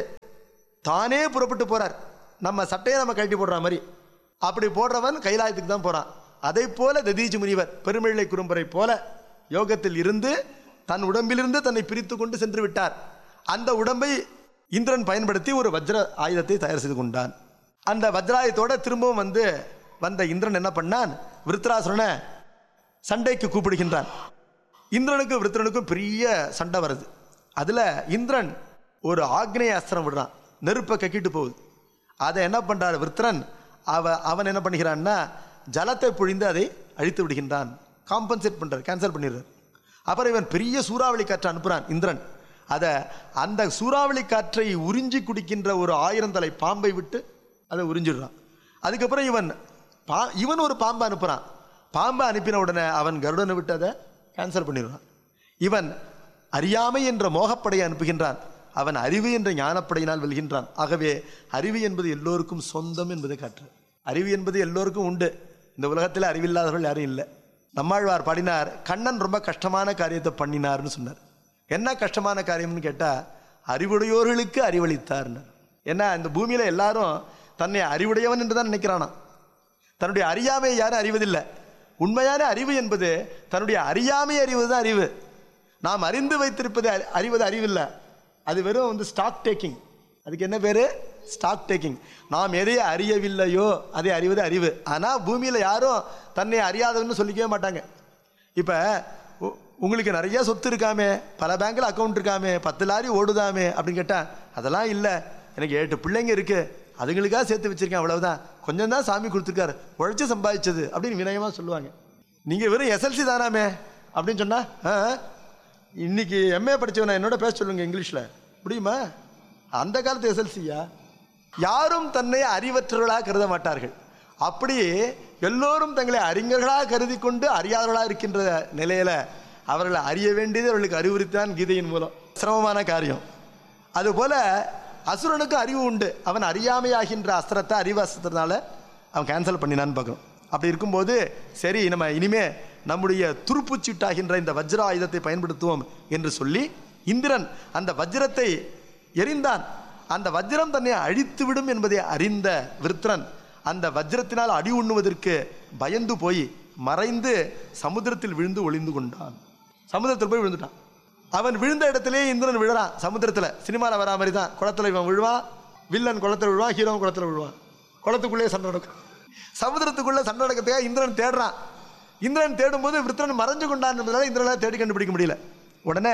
தானே புறப்பட்டு போறார் நம்ம சட்டையை நம்ம கழட்டி போடுற மாதிரி அப்படி போடுறவன் கைலாயத்துக்கு தான் போறான் அதை போல ததீஜி முனிவர் பெருமிழை குறும்பரை போல யோகத்தில் இருந்து தன் உடம்பிலிருந்து தன்னை பிரித்து கொண்டு சென்று விட்டார் அந்த உடம்பை இந்திரன் பயன்படுத்தி ஒரு வஜ்ர ஆயுதத்தை தயார் செய்து கொண்டான் அந்த வஜ்ராயுதத்தோட திரும்பவும் வந்து வந்த இந்திரன் என்ன பண்ணான் விருத்ராசுரனை சண்டைக்கு கூப்பிடுகின்றான் இந்திரனுக்கும் விருத்திரனுக்கும் பெரிய சண்டை வருது அதுல இந்திரன் ஒரு ஆக்னேய அஸ்திரம் விடுறான் நெருப்பை கக்கிட்டு போகுது அதை என்ன பண்றார் விருத்திரன் அவ அவன் என்ன பண்ணுகிறான்னா ஜலத்தை பொழிந்து அதை அழித்து விடுகின்றான் காம்பன்சேட் பண்றார் கேன்சல் பண்ணிடுறார் அப்புறம் இவன் பெரிய சூறாவளி காற்றை அனுப்புறான் இந்திரன் அதை அந்த சூறாவளி காற்றை உறிஞ்சி குடிக்கின்ற ஒரு ஆயிரம் தலை பாம்பை விட்டு அதை உறிஞ்சிடுறான் அதுக்கப்புறம் இவன் பா இவன் ஒரு பாம்பை அனுப்புறான் பாம்பை அனுப்பின உடனே அவன் கருடனை விட்டு அதை கேன்சல் பண்ணிடுறான் இவன் அறியாமை என்ற மோகப்படையை அனுப்புகின்றான் அவன் அறிவு என்ற ஞானப்படையினால் வெல்கின்றான் ஆகவே அறிவு என்பது எல்லோருக்கும் சொந்தம் என்பதை காற்று அறிவு என்பது எல்லோருக்கும் உண்டு இந்த உலகத்தில் அறிவில்லாதவர்கள் யாரும் இல்லை நம்மாழ்வார் பாடினார் கண்ணன் ரொம்ப கஷ்டமான காரியத்தை பண்ணினார்னு சொன்னார் என்ன கஷ்டமான காரியம்னு கேட்டால் அறிவுடையோர்களுக்கு அறிவளித்தார்னார் ஏன்னா இந்த பூமியில எல்லாரும் தன்னை அறிவுடையவன் என்று தான் நினைக்கிறானாம் தன்னுடைய அறியாமையை யாரும் அறிவதில்லை உண்மையான அறிவு என்பது தன்னுடைய அறியாமை அறிவது தான் அறிவு நாம் அறிந்து வைத்திருப்பது அறி- அறிவது அறிவில்லை அது வெறும் வந்து ஸ்டாக் டேக்கிங் அதுக்கு என்ன பேரு ஸ்டாக் டேக்கிங் நாம் எதை அறியவில்லையோ அதை அறிவது அறிவு ஆனால் பூமியில் யாரும் தன்னை அறியாதவன்னு சொல்லிக்கவே மாட்டாங்க இப்போ உ- உங்களுக்கு நிறைய சொத்து இருக்காமே பல பேங்க்கில் அக்கௌண்ட் இருக்காமே பத்து லாரி ஓடுதாமே அப்படின்னு கேட்டால் அதெல்லாம் இல்லை எனக்கு எட்டு பிள்ளைங்க இருக்கு அதுங்களுக்காக சேர்த்து வச்சிருக்கேன் அவ்வளவுதான் கொஞ்சம் தான் சாமி கொடுத்துருக்காரு உழைச்சி சம்பாதிச்சது அப்படின்னு வினயமாக சொல்லுவாங்க நீங்கள் வெறும் எஸ்எல்சி தானாமே அப்படின்னு சொன்னா ஆ இன்னைக்கு எம்ஏ படிச்சவனை என்னோட பேச சொல்லுங்க இங்கிலீஷில் முடியுமா அந்த காலத்து எஸ்எல்சியா யாரும் தன்னை அறிவற்றவர்களாக கருத மாட்டார்கள் அப்படி எல்லோரும் தங்களை அறிஞர்களாக கருதி கொண்டு அறியாதவர்களாக இருக்கின்ற நிலையில அவர்களை அறிய வேண்டியது அவர்களுக்கு அறிவுறுத்தான் கீதையின் மூலம் சிரமமான காரியம் அதுபோல அசுரனுக்கு அறிவு உண்டு அவன் அறியாமையாகின்ற அஸ்திரத்தை அறிவு அஸ்திரத்தினால அவன் கேன்சல் பண்ணினான்னு பார்க்கணும் அப்படி இருக்கும்போது சரி நம்ம இனிமே நம்முடைய துருப்புச்சீட்டாகின்ற இந்த வஜ்ர ஆயுதத்தை பயன்படுத்துவோம் என்று சொல்லி இந்திரன் அந்த வஜ்ரத்தை எரிந்தான் அந்த வஜ்ரம் தன்னை அழித்து விடும் என்பதை அறிந்த விருத்ரன் அந்த வஜ்ரத்தினால் அடி உண்ணுவதற்கு பயந்து போய் மறைந்து சமுத்திரத்தில் விழுந்து ஒளிந்து கொண்டான் சமுத்திரத்தில் போய் விழுந்துட்டான் அவன் விழுந்த இடத்திலே இந்திரன் விழுறான் சமுத்திரத்தில் சினிமாவில் வரா மாதிரி தான் குளத்துல இவன் விழுவான் வில்லன் குளத்துல விழுவான் ஹீரோன் குளத்துல விழுவான் குளத்துக்குள்ளே சண்டை நடக்கும் சமுத்திரத்துக்குள்ள சண்டை நடக்கிறதுக்காக இந்திரன் தேடுறான் இந்திரன் தேடும்போது விருத்திரன் மறைஞ்சு கொண்டான் என்பதால இந்திரனால் தேடி கண்டுபிடிக்க முடியல உடனே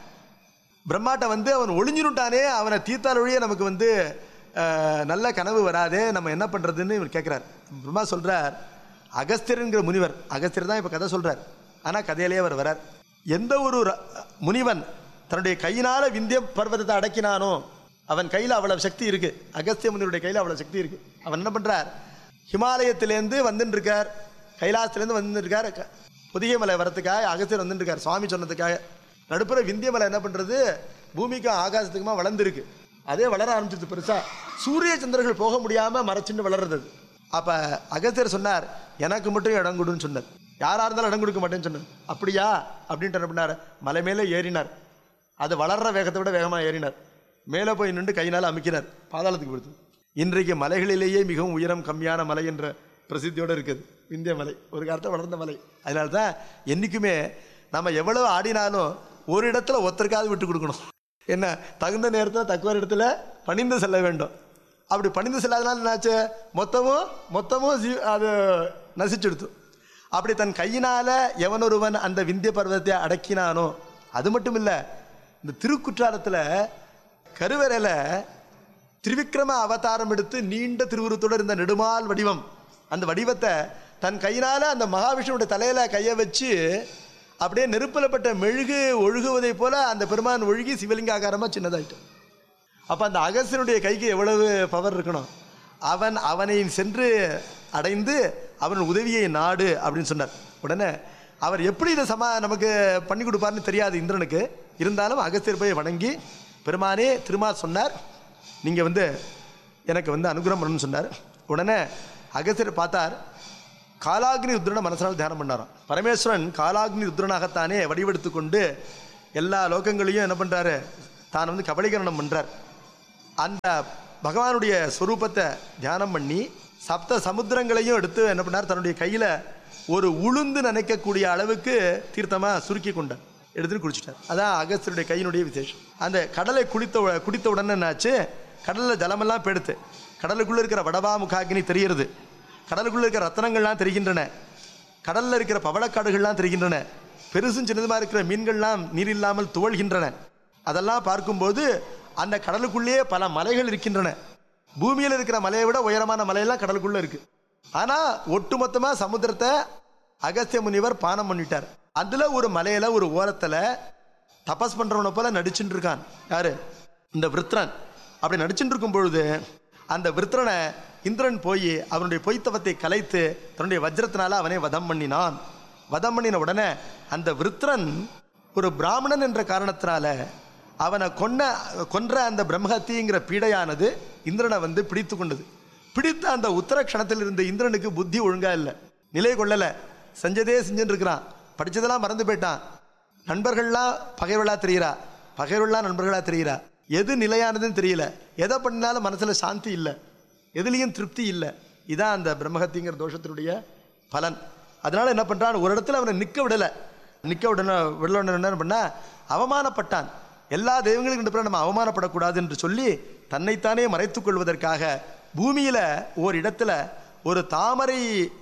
பிரம்மாட்ட வந்து அவன் ஒளிஞ்சிருட்டானே அவனை தீர்த்தால் ஒழிய நமக்கு வந்து அஹ், நல்ல கனவு வராதே நம்ம என்ன பண்றதுன்னு இவர் கேட்கிறார் பிரம்மா சொல்றார் அகஸ்தியர்ங்கிற முனிவர் அகஸ்தியர் தான் இப்ப கதை சொல்றார் ஆனா கதையிலேயே அவர் வரார் எந்த ஒரு ர- முனிவன் தன்னுடைய கையினால விந்திய பர்வதத்தை அடக்கினானோ அவன் கையில அவ்வளவு சக்தி இருக்கு அகஸ்திய முனிவருடைய கையில அவ்வளவு சக்தி இருக்கு அவன் என்ன பண்றார் ஹிமாலயத்திலேருந்து வந்துட்டு இருக்கார் கைலாசத்திலேருந்து வந்துட்டு இருக்கார் க- புதிய மலை வரத்துக்காக அகஸ்தியர் வந்துட்டு இருக்கார் சுவாமி சொன்னதுக்காக நடுப்புற விந்திய மலை என்ன பண்றது பூமிக்கும் ஆகாசத்துக்குமா வளர்ந்துருக்கு அதே வளர ஆரம்பிச்சிருது பெருசா சூரிய சந்திரர்கள் போக முடியாம மறைச்சுன்னு வளர்றது அது. அப்ப அகஸ்தியர் சொன்னார் எனக்கு மட்டும் இடம் கொடுன்னு சொன்னார் யாரா இருந்தாலும் இடம் கொடுக்க மாட்டேன்னு சொன்னார் அப்படியா அப்படின்ட்டு என்ன பண்ணார் மலை மேலே ஏறினார் அது வளர்ற வேகத்தை விட வேகமாக ஏறினார் மேலே போய் நின்று கையினால் அமுக்கினார் பாதாளத்துக்கு கொடுத்து இன்றைக்கு மலைகளிலேயே மிகவும் உயரம் கம்மியான மலை என்ற பிரசித்தியோடு இருக்குது விந்திய மலை ஒரு காலத்தில் வளர்ந்த மலை அதனால தான் என்றைக்குமே நம்ம எவ்வளவு ஆடினாலும் ஒரு இடத்துல ஒருத்தருக்காவது விட்டு கொடுக்கணும் என்ன தகுந்த நேரத்தில் தக்குவ இடத்துல பணிந்து செல்ல வேண்டும் அப்படி பணிந்து செல்லாதனால என்னாச்சு மொத்தமும் மொத்தமும் ஜீ- அது நசிச்செடுத்து அப்படி தன் கையினால எவனொருவன் அந்த விந்திய பர்வதத்தை அடக்கினானோ அது மட்டும் இல்ல இந்த திருக்குற்றாலத்துல கருவறையில திரிவிக்ரம அவதாரம் எடுத்து நீண்ட திருவுருத்தோட இருந்த நெடுமால் வடிவம் அந்த வடிவத்தை தன் கையினால அந்த மகாவிஷ்ணுவோட தலையில கையை வச்சு அப்படியே நெருப்பிலப்பட்ட மெழுகு ஒழுகுவதை போல அந்த பெருமான் ஒழுகி சிவலிங்க ஆகாரமா சின்னதாயிட்டான் அப்ப அந்த அகஸ்தியனுடைய கைக்கு எவ்வளவு பவர் இருக்கணும் அவன் அவனை சென்று அடைந்து அவன் உதவியை நாடு அப்படின்னு சொன்னார் உடனே அவர் எப்படி இதை சமா நமக்கு பண்ணி கொடுப்பாருன்னு தெரியாது இந்திரனுக்கு இருந்தாலும் அகஸ்தியர் போய் வணங்கி பெருமானே திருமால் சொன்னார் நீங்கள் வந்து எனக்கு வந்து அனுகிரகம் பண்ணணும்னு சொன்னார் உடனே அகஸ்தியர் பார்த்தார் காலாக்னி ருத்ரனை மனசனால் தியானம் பண்ணாராம் பரமேஸ்வரன் காலாக்னி ருத்ரனாகத்தானே வடிவெடுத்து கொண்டு எல்லா லோகங்களையும் என்ன பண்ணுறாரு தான் வந்து கபலீகரணம் பண்ணுறார் அந்த பகவானுடைய ஸ்வரூபத்தை தியானம் பண்ணி சப்த சமுத்திரங்களையும் எடுத்து என்ன பண்ணார் தன்னுடைய கையில் ஒரு உளுந்து நினைக்கக்கூடிய அளவுக்கு தீர்த்தமாக சுருக்கி கொண்டார் எடுத்துட்டு குடிச்சிட்டார் அதான் அகஸ்தருடைய கையினுடைய விசேஷம் அந்த கடலை குளித்த உட- குடித்த உடனே என்னாச்சு கடலில் ஜலமெல்லாம் பெடுத்து கடலுக்குள்ளே இருக்கிற வடவா முகாகினி தெரிகிறது கடலுக்குள்ளே இருக்கிற ரத்தனங்கள்லாம் தெரிகின்றன கடலில் இருக்கிற பவளக்காடுகள்லாம் தெரிகின்றன பெருசும் சின்னதுமா இருக்கிற மீன்கள்லாம் நீர் இல்லாமல் துவழ்கின்றன அதெல்லாம் பார்க்கும்போது அந்த கடலுக்குள்ளேயே பல மலைகள் இருக்கின்றன பூமியில் இருக்கிற மலையை விட உயரமான மலையெல்லாம் கடலுக்குள்ள இருக்கு ஆனா ஒட்டுமொத்தமா சமுத்திரத்தை அகஸ்திய முனிவர் பானம் பண்ணிட்டார் அதுல ஒரு மலையில ஒரு ஓரத்துல தபஸ் பண்றவனை போல நடிச்சுட்டு இருக்கான் யாரு இந்த விருத்ரன் அப்படி நடிச்சுட்டு இருக்கும் பொழுது அந்த விருத்ரனை இந்திரன் போய் அவனுடைய பொய்த்தவத்தை கலைத்து தன்னுடைய வஜ்ரத்தினால அவனை வதம் பண்ணினான் வதம் பண்ணின உடனே அந்த விருத்ரன் ஒரு பிராமணன் என்ற காரணத்தினால அவனை கொன்ன கொன்ற அந்த பிரம்மஹத்திங்கிற பீடையானது இந்திரனை வந்து பிடித்து கொண்டது பிடித்த அந்த உத்தர க்ஷணத்தில் இருந்த இந்திரனுக்கு புத்தி ஒழுங்கா இல்லை நிலை கொள்ளல செஞ்சதே செஞ்சுட்டு இருக்கிறான் படிச்சதெல்லாம் மறந்து போயிட்டான் நண்பர்கள்லாம் பகைவர்களா தெரிகிறா பகைவர்கள்லாம் நண்பர்களா தெரிகிறா எது நிலையானதுன்னு தெரியல எதை பண்ணினாலும் மனசுல சாந்தி இல்லை எதுலேயும் திருப்தி இல்லை இதான் அந்த பிரம்மஹத்திங்கிற தோஷத்தினுடைய பலன் அதனால என்ன பண்றான் ஒரு இடத்துல அவனை நிற்க விடலை நிற்க விடன விடல என்ன பண்ணா அவமானப்பட்டான் எல்லா தெய்வங்களுக்கும் ரெண்டு பேரும் நம்ம அவமானப்படக்கூடாது என்று சொல்லி தன்னைத்தானே மறைத்துக் கொள்வதற்காக பூமியில ஓர் இடத்துல ஒரு தாமரை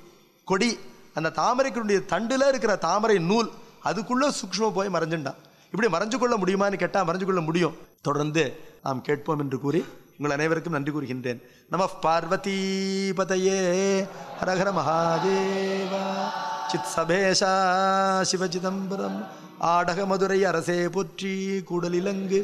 கொடி அந்த தாமரைக்குடைய தண்டுல இருக்கிற தாமரை நூல் அதுக்குள்ள சூக்ஷ்ம போய் மறைஞ்சுண்டான் இப்படி மறைஞ்சு கொள்ள முடியுமான்னு கேட்டா மறைஞ்சு கொள்ள முடியும் தொடர்ந்து நாம் கேட்போம் என்று கூறி உங்கள் அனைவருக்கும் நன்றி கூறுகின்றேன் நம பார்வதி பதையே ஹரஹர மகாதேவா சித் சபேஷா சிவசிதம்பரம் ஆடக மதுரை அரசே போற்றி கூடலிலங்கு